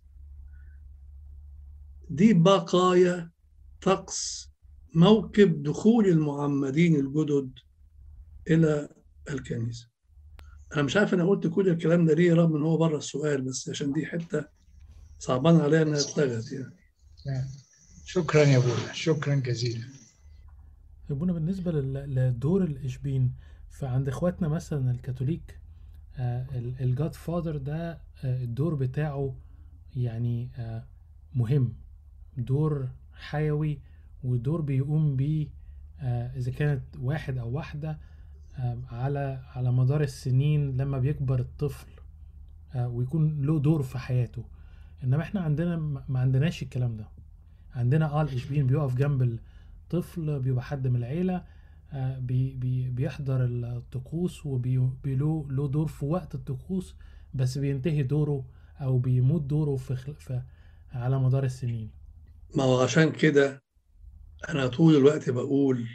دي بقايا طقس موكب دخول المعمدين الجدد إلى الكنيسة أنا مش عارف أنا قلت كل الكلام ده ليه رغم إن هو بره السؤال بس عشان دي حتة صعبان عليها إنها اتلغت يعني شكرا يا ابونا شكرا جزيلا يبونا بالنسبة لل- لدور الإشبين فعند إخواتنا مثلا الكاثوليك الجاد فاذر ده آه، الدور بتاعه يعني آه، مهم دور حيوي ودور بيقوم بيه آه، إذا كانت واحد أو واحدة آه، على على مدار السنين لما بيكبر الطفل آه، ويكون له دور في حياته إنما إحنا عندنا ما ما عندناش الكلام ده عندنا اه الإشبين بيقف جنب الطفل بيبقى حد من العيلة آه، بي بي بيحضر الطقوس وله له دور في وقت الطقوس بس بينتهي دوره او بيموت دوره في, خل- في على مدار السنين ما هو عشان كده أنا طول الوقت بقول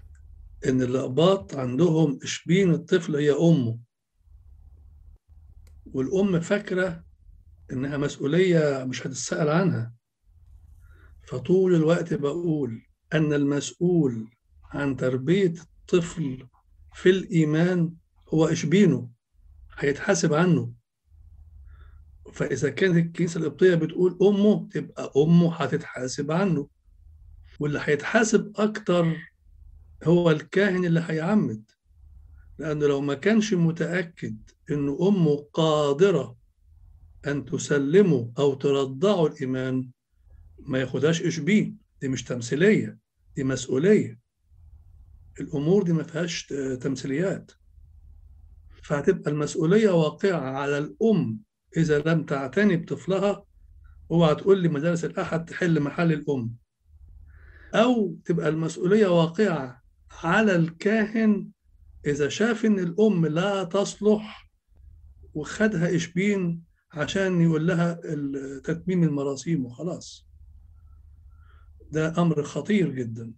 إن الأقباط عندهم إشبين الطفل هي أمه والأم فاكرة إنها مسؤولية مش هتتسأل عنها فطول الوقت بقول أن المسؤول عن تربية الطفل في الإيمان هو إشبينه هيتحاسب عنه فإذا كانت الكنيسة القبطية بتقول أمه تبقى أمه هتتحاسب عنه واللي هيتحاسب أكتر هو الكاهن اللي هيعمد لأنه لو ما كانش متأكد إن أمه قادرة أن تسلمه أو ترضعه الإيمان ما ياخدهاش إشبين دي مش تمثيلية دي مسؤولية الأمور دي ما فيهاش تمثيليات فهتبقى المسؤولية واقعة على الأم إذا لم تعتني بطفلها اوعى تقول لي مدارس الأحد تحل محل الأم أو تبقى المسؤولية واقعة على الكاهن إذا شاف إن الأم لا تصلح وخدها إشبين عشان يقول لها تتميم المراسيم وخلاص ده أمر خطير جدا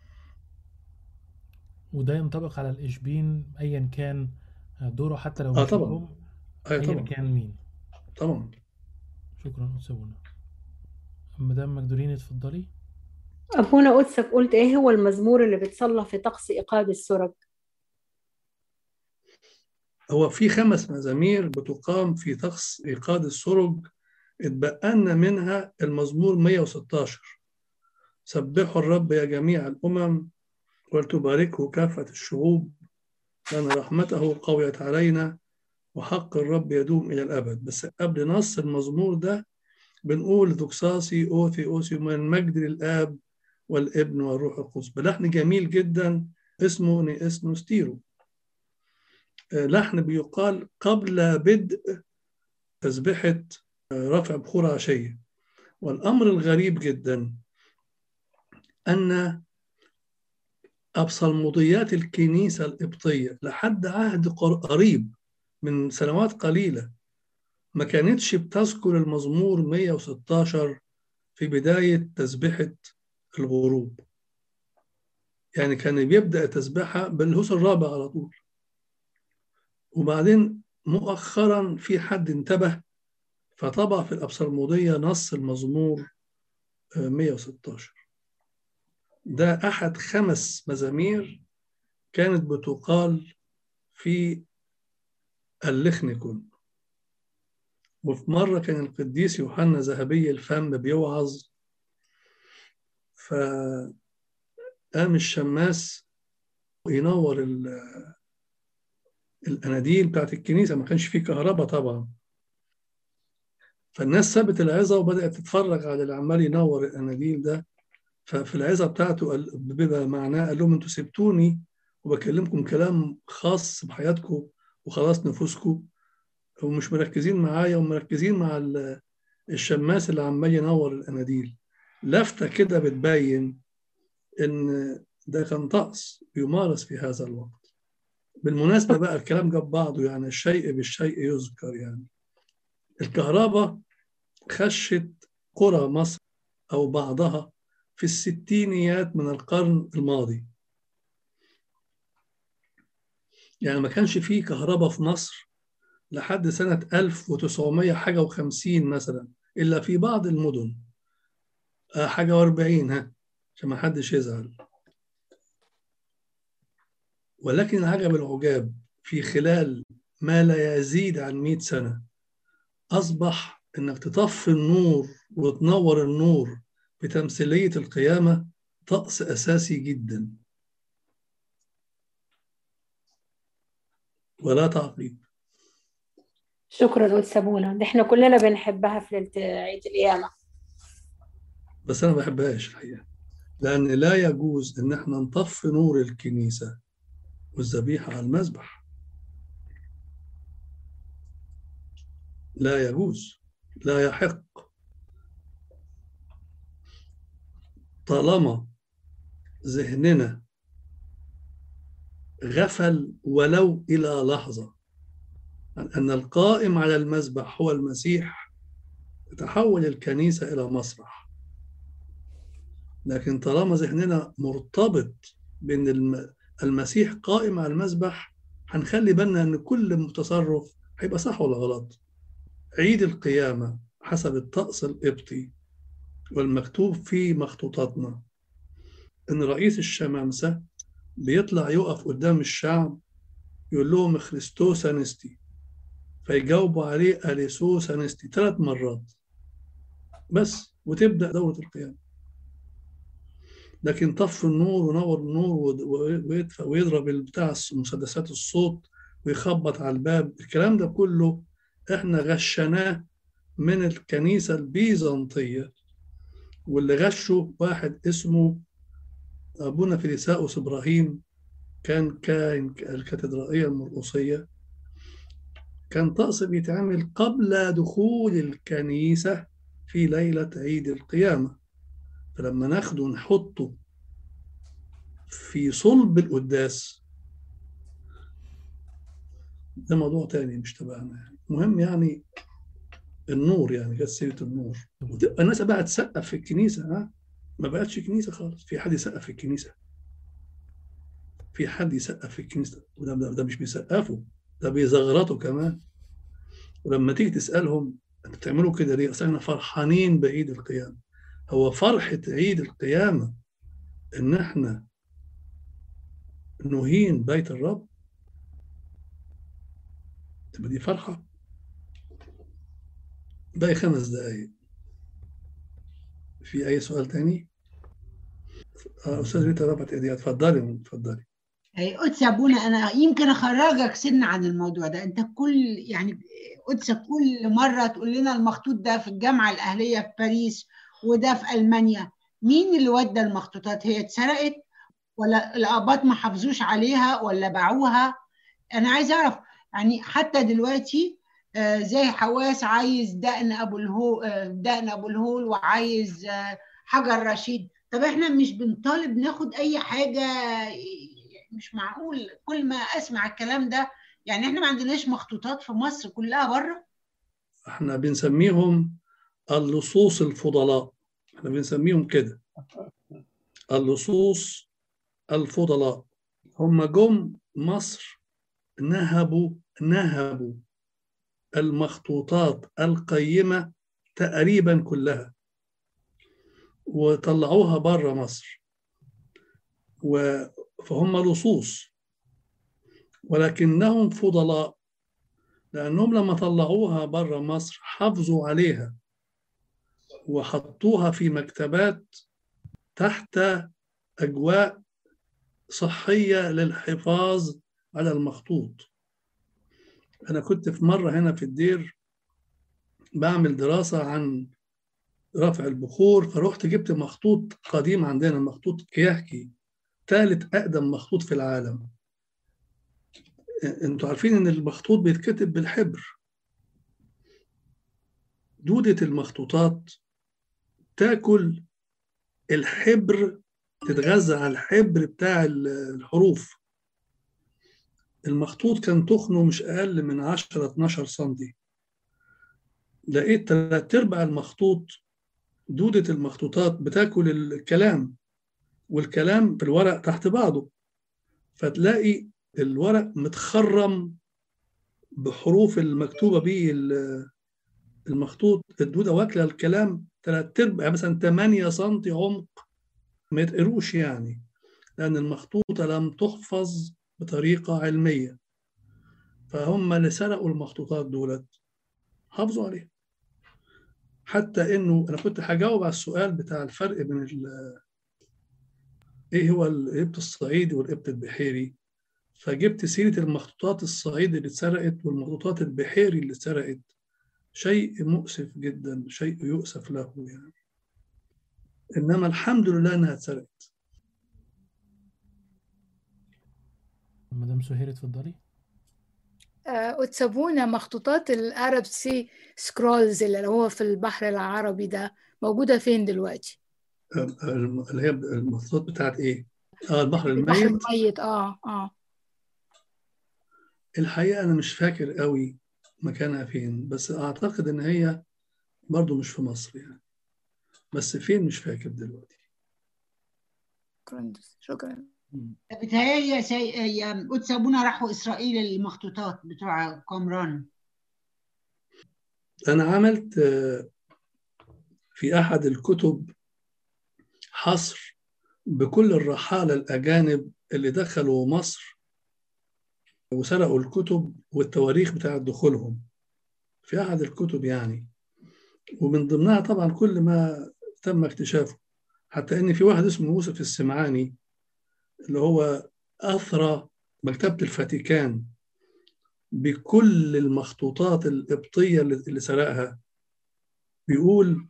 وده ينطبق على الإشبين أيا كان دوره حتى لو آه مش طبعا. الأم أيوة أيا طبعا كان مين طبعا شكرا أستاذنا مدام مجدولين اتفضلي أبونا قدسك قلت إيه هو المزمور اللي بتصلى في طقس إيقاد السرج هو في خمس مزامير بتقام في طقس إيقاد السرج اتبقلنا منها المزمور 116 سبحوا الرب يا جميع الأمم ولتباركه كافة الشعوب لأن رحمته قويت علينا وحق الرب يدوم إلى الأبد بس قبل نص المزمور ده بنقول دوكساسي أوثي أوثي من المجد للآب والابن والروح القدس بلحن جميل جدا اسمه نيسنو ستيرو لحن بيقال قبل بدء تسبحة رفع بخور عشية والأمر الغريب جدا أن أبصلمضيات الكنيسة القبطية لحد عهد قريب من سنوات قليلة ما كانتش بتذكر المزمور 116 في بداية تسبحة الغروب يعني كان بيبدأ تسبحها بالهوس الرابع على طول وبعدين مؤخرا في حد انتبه فطبع في الأبصرمودية نص المزمور 116 ده أحد خمس مزامير كانت بتقال في اللخنكون وفي مرة كان القديس يوحنا ذهبي الفم بيوعظ فقام الشماس ينور الأناديل بتاعت الكنيسة ما كانش فيه كهرباء طبعا فالناس سابت العظة وبدأت تتفرج على اللي عمال ينور الأناديل ده ففي العظة بتاعته بيبقى معناه قال لهم انتوا سبتوني وبكلمكم كلام خاص بحياتكم وخلاص نفوسكم ومش مركزين معايا ومركزين مع الشماس اللي عمال ينور الاناديل لفته كده بتبين ان ده كان طقس يمارس في هذا الوقت بالمناسبه بقى الكلام جاب بعضه يعني الشيء بالشيء يذكر يعني الكهرباء خشت قرى مصر او بعضها في الستينيات من القرن الماضي يعني ما كانش فيه كهرباء في مصر لحد سنة 1900 حاجة وخمسين مثلا إلا في بعض المدن حاجة واربعين ها عشان ما حدش يزعل ولكن العجب العجاب في خلال ما لا يزيد عن 100 سنة أصبح إنك تطفي النور وتنور النور بتمثيلية القيامة طقس أساسي جدا ولا تعقيب شكرا قدس أبونا ده احنا كلنا بنحبها في ليلة عيد القيامة بس أنا ما بحبهاش الحقيقة لأن لا يجوز إن احنا نطفي نور الكنيسة والذبيحة على المذبح لا يجوز لا يحق طالما ذهننا غفل ولو إلى لحظة أن القائم على المذبح هو المسيح تحول الكنيسة إلى مسرح لكن طالما ذهننا مرتبط بأن المسيح قائم على المذبح هنخلي بالنا أن كل تصرف هيبقى صح ولا غلط عيد القيامة حسب الطقس القبطي والمكتوب في مخطوطاتنا إن رئيس الشمامسة بيطلع يقف قدام الشعب يقول لهم خريستوس أنستي فيجاوبوا عليه أليسوس أنستي ثلاث مرات بس وتبدأ دورة القيامة لكن طف النور ونور النور ويدفع ويضرب بتاع مسدسات الصوت ويخبط على الباب الكلام ده كله احنا غشناه من الكنيسة البيزنطية واللي غشه واحد اسمه أبونا فيليساوس إبراهيم كان كاهن الكاتدرائية المرقصية كان طقس بيتعمل قبل دخول الكنيسة في ليلة عيد القيامة فلما ناخده نحطه في صلب القداس ده موضوع تاني مش تبعنا يعني المهم يعني النور يعني جت سيره النور وتبقى الناس بقى تسقف في الكنيسه ها ما بقتش كنيسه خالص في حد يسقف في الكنيسه في حد يسقف في الكنيسه وده ده, ده مش بيسقفوا ده بيزغرطوا كمان ولما تيجي تسالهم انتوا بتعملوا كده ليه؟ اصل احنا فرحانين بعيد القيامه هو فرحه عيد القيامه ان احنا نهين بيت الرب تبقى دي فرحه باقي خمس دقايق في اي سؤال تاني آه، استاذ ريتا رفعت ايديها اتفضلي اتفضلي أي قدس يا ابونا انا يمكن اخرجك سن عن الموضوع ده انت كل يعني قدس كل مره تقول لنا المخطوط ده في الجامعه الاهليه في باريس وده في المانيا مين اللي ودى المخطوطات هي اتسرقت ولا الاباط ما حافظوش عليها ولا باعوها انا عايز اعرف يعني حتى دلوقتي آه، زي حواس عايز دقن ابو الهول دقن ابو الهول وعايز آه، حجر رشيد طب احنا مش بنطالب ناخد اي حاجه مش معقول كل ما اسمع الكلام ده يعني احنا ما عندناش مخطوطات في مصر كلها بره احنا بنسميهم اللصوص الفضلاء احنا بنسميهم كده اللصوص الفضلاء هم جم مصر نهبوا نهبوا المخطوطات القيمة تقريبا كلها وطلعوها بره مصر و- فهم لصوص ولكنهم فضلاء لأنهم لما طلعوها بره مصر حافظوا عليها وحطوها في مكتبات تحت أجواء صحية للحفاظ على المخطوط أنا كنت في مرة هنا في الدير بعمل دراسة عن رفع البخور فرحت جبت مخطوط قديم عندنا مخطوط كياكي ثالث أقدم مخطوط في العالم انتوا عارفين ان المخطوط بيتكتب بالحبر دودة المخطوطات تاكل الحبر تتغذى على الحبر بتاع الحروف المخطوط كان تخنه مش اقل من 10 12 سنتي لقيت تلات ارباع المخطوط دودة المخطوطات بتاكل الكلام والكلام في الورق تحت بعضه فتلاقي الورق متخرم بحروف المكتوبة به المخطوط الدودة واكلة الكلام تلات ارباع يعني مثلا 8 سم عمق ما يتقروش يعني لأن المخطوطة لم تحفظ بطريقة علمية فهم اللي سرقوا المخطوطات دولت حافظوا عليها حتى انه انا كنت هجاوب على السؤال بتاع الفرق بين ايه هو القبط الصعيدي والقبط البحيري فجبت سيره المخطوطات الصعيدي اللي اتسرقت والمخطوطات البحيري اللي اتسرقت شيء مؤسف جدا شيء يؤسف له يعني انما الحمد لله انها اتسرقت مدام سهير اتفضلي وتسابونا مخطوطات الارب سي سكرولز اللي هو في البحر العربي ده موجوده فين دلوقتي؟ اللي هي المخطوطات بتاعت ايه؟ اه البحر البحر الميت الميت اه اه الحقيقه انا مش فاكر قوي مكانها فين بس اعتقد ان هي برضو مش في مصر يعني بس فين مش فاكر دلوقتي شكرا شكرا بتهيألي يا سي... يا قدس ابونا راحوا اسرائيل المخطوطات بتوع قمران أنا عملت في أحد الكتب حصر بكل الرحالة الأجانب اللي دخلوا مصر وسرقوا الكتب والتواريخ بتاعة دخولهم في أحد الكتب يعني ومن ضمنها طبعا كل ما تم اكتشافه حتى ان في واحد اسمه يوسف السمعاني اللي هو اثرى مكتبه الفاتيكان بكل المخطوطات القبطيه اللي سرقها بيقول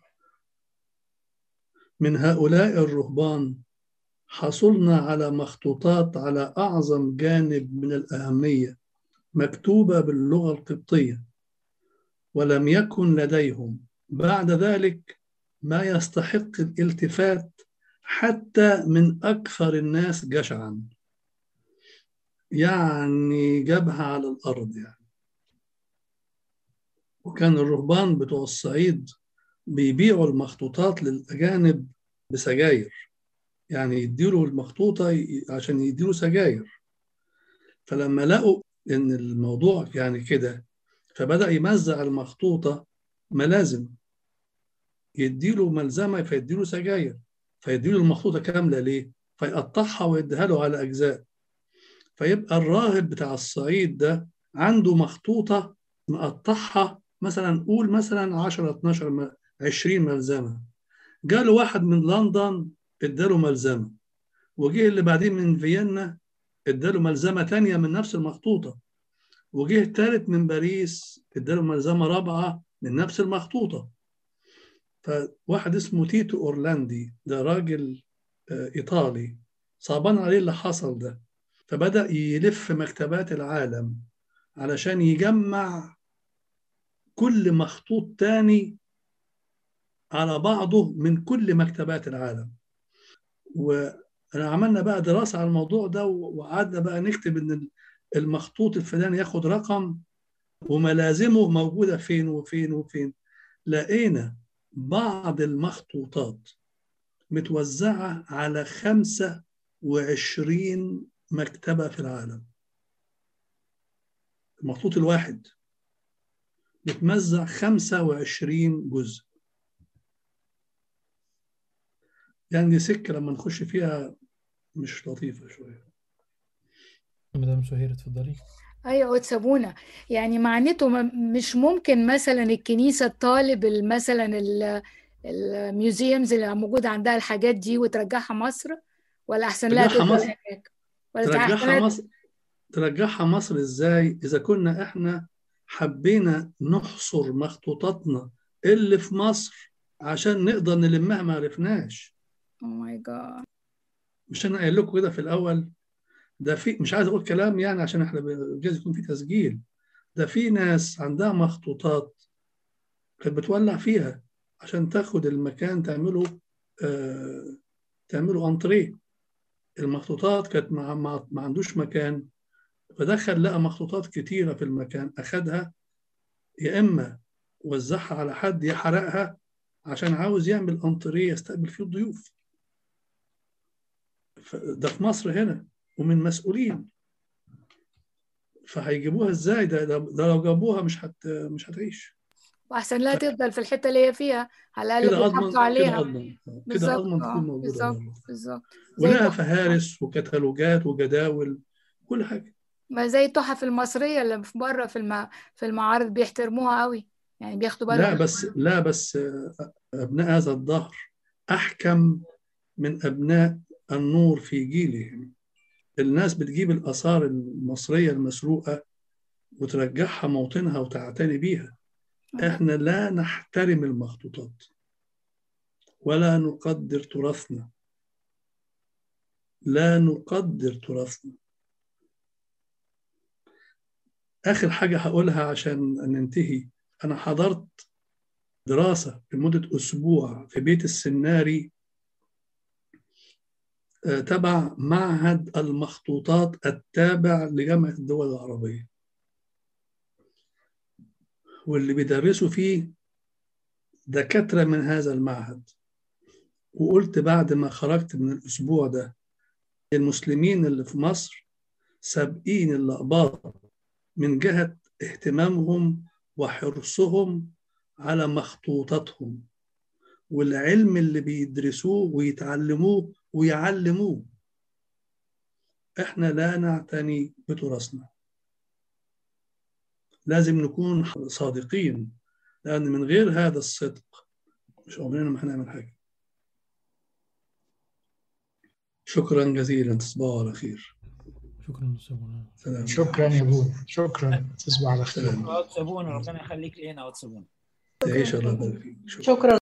من هؤلاء الرهبان حصلنا على مخطوطات على اعظم جانب من الاهميه مكتوبه باللغه القبطيه ولم يكن لديهم بعد ذلك ما يستحق الالتفات حتى من أكثر الناس جشعا يعني جابها على الأرض يعني وكان الرهبان بتوع الصعيد بيبيعوا المخطوطات للأجانب بسجاير يعني يديله المخطوطة عشان يديله سجاير فلما لقوا إن الموضوع يعني كده فبدأ يمزع المخطوطة ملازم يديله ملزمه فيديله سجاير فيديله المخطوطه كامله ليه؟ فيقطعها ويديها له على اجزاء فيبقى الراهب بتاع الصعيد ده عنده مخطوطه مقطعها مثلا قول مثلا 10 12 20 ملزمه جاله واحد من لندن اداله ملزمه وجه اللي بعدين من فيينا اداله ملزمه ثانيه من نفس المخطوطه وجه الثالث من باريس اداله ملزمه رابعه من نفس المخطوطه فواحد اسمه تيتو اورلاندي ده راجل ايطالي صعبان عليه اللي حصل ده فبدا يلف مكتبات العالم علشان يجمع كل مخطوط تاني على بعضه من كل مكتبات العالم وانا عملنا بقى دراسه على الموضوع ده وقعدنا بقى نكتب ان المخطوط الفلاني ياخد رقم وملازمه موجوده فين وفين وفين لقينا بعض المخطوطات متوزعة على 25 مكتبة في العالم المخطوط الواحد متمزع 25 جزء يعني دي سكة لما نخش فيها مش لطيفة شوية مدام سهير اتفضلي ايوه وتسابونا يعني معناته مش ممكن مثلا الكنيسه تطالب مثلا الميوزيومز اللي موجوده عندها الحاجات دي وترجعها مصر ولا احسن لها ترجعها تفضل مصر هناك ولا ترجعها تحسن مصر ترجعها مصر ازاي اذا كنا احنا حبينا نحصر مخطوطاتنا اللي في مصر عشان نقدر نلمها ما عرفناش او ماي جاد مش انا قايل لكم كده في الاول ده في مش عايز اقول كلام يعني عشان احنا جايز يكون في تسجيل ده في ناس عندها مخطوطات كانت بتولع فيها عشان تاخد المكان تعمله آه تعمله انتريه المخطوطات كانت ما, ما, ما عندوش مكان فدخل لقى مخطوطات كتيرة في المكان أخدها يا إما وزعها على حد يا حرقها عشان عاوز يعمل أنطريه يستقبل فيه الضيوف ده في مصر هنا ومن مسؤولين فهيجيبوها ازاي ده, ده, ده لو جابوها مش هت مش هتعيش واحسن لها تفضل في الحته اللي هي فيها على الاقل كده اضمن بيحافظوا كده عليها اضمن كده بالظبط اضمن اه تكون موجوده بالظبط والله. بالظبط زي ولها تحف فهارس وكتالوجات وجداول كل حاجه ما زي التحف المصريه اللي في بره في الم... في المعارض بيحترموها قوي يعني بياخدوا بالهم لا بس لا بس آه، ابناء هذا الدهر احكم من ابناء النور في جيلهم الناس بتجيب الاثار المصريه المسروقه وترجعها موطنها وتعتني بيها احنا لا نحترم المخطوطات ولا نقدر تراثنا لا نقدر تراثنا اخر حاجه هقولها عشان ننتهي انا حضرت دراسه لمده اسبوع في بيت السناري آه، تبع معهد المخطوطات التابع لجامعه الدول العربيه واللي بيدرسوا فيه دكاتره من هذا المعهد وقلت بعد ما خرجت من الاسبوع ده المسلمين اللي في مصر سابقين الأقباط من جهة اهتمامهم وحرصهم على مخطوطاتهم والعلم اللي بيدرسوه ويتعلموه ويعلموه احنا لا نعتني بتراثنا لازم نكون صادقين لان من غير هذا الصدق مش عمرنا ما هنعمل حاجه شكرا جزيلا تصبحوا على خير شكرا استاذ ابونا سلام شكرا يا ابونا شكرا تصبح على خير سلام أقعد سابونا ربنا يخليك لينا أقعد سابونا تعيش الله يبارك فيك شكرا شكرا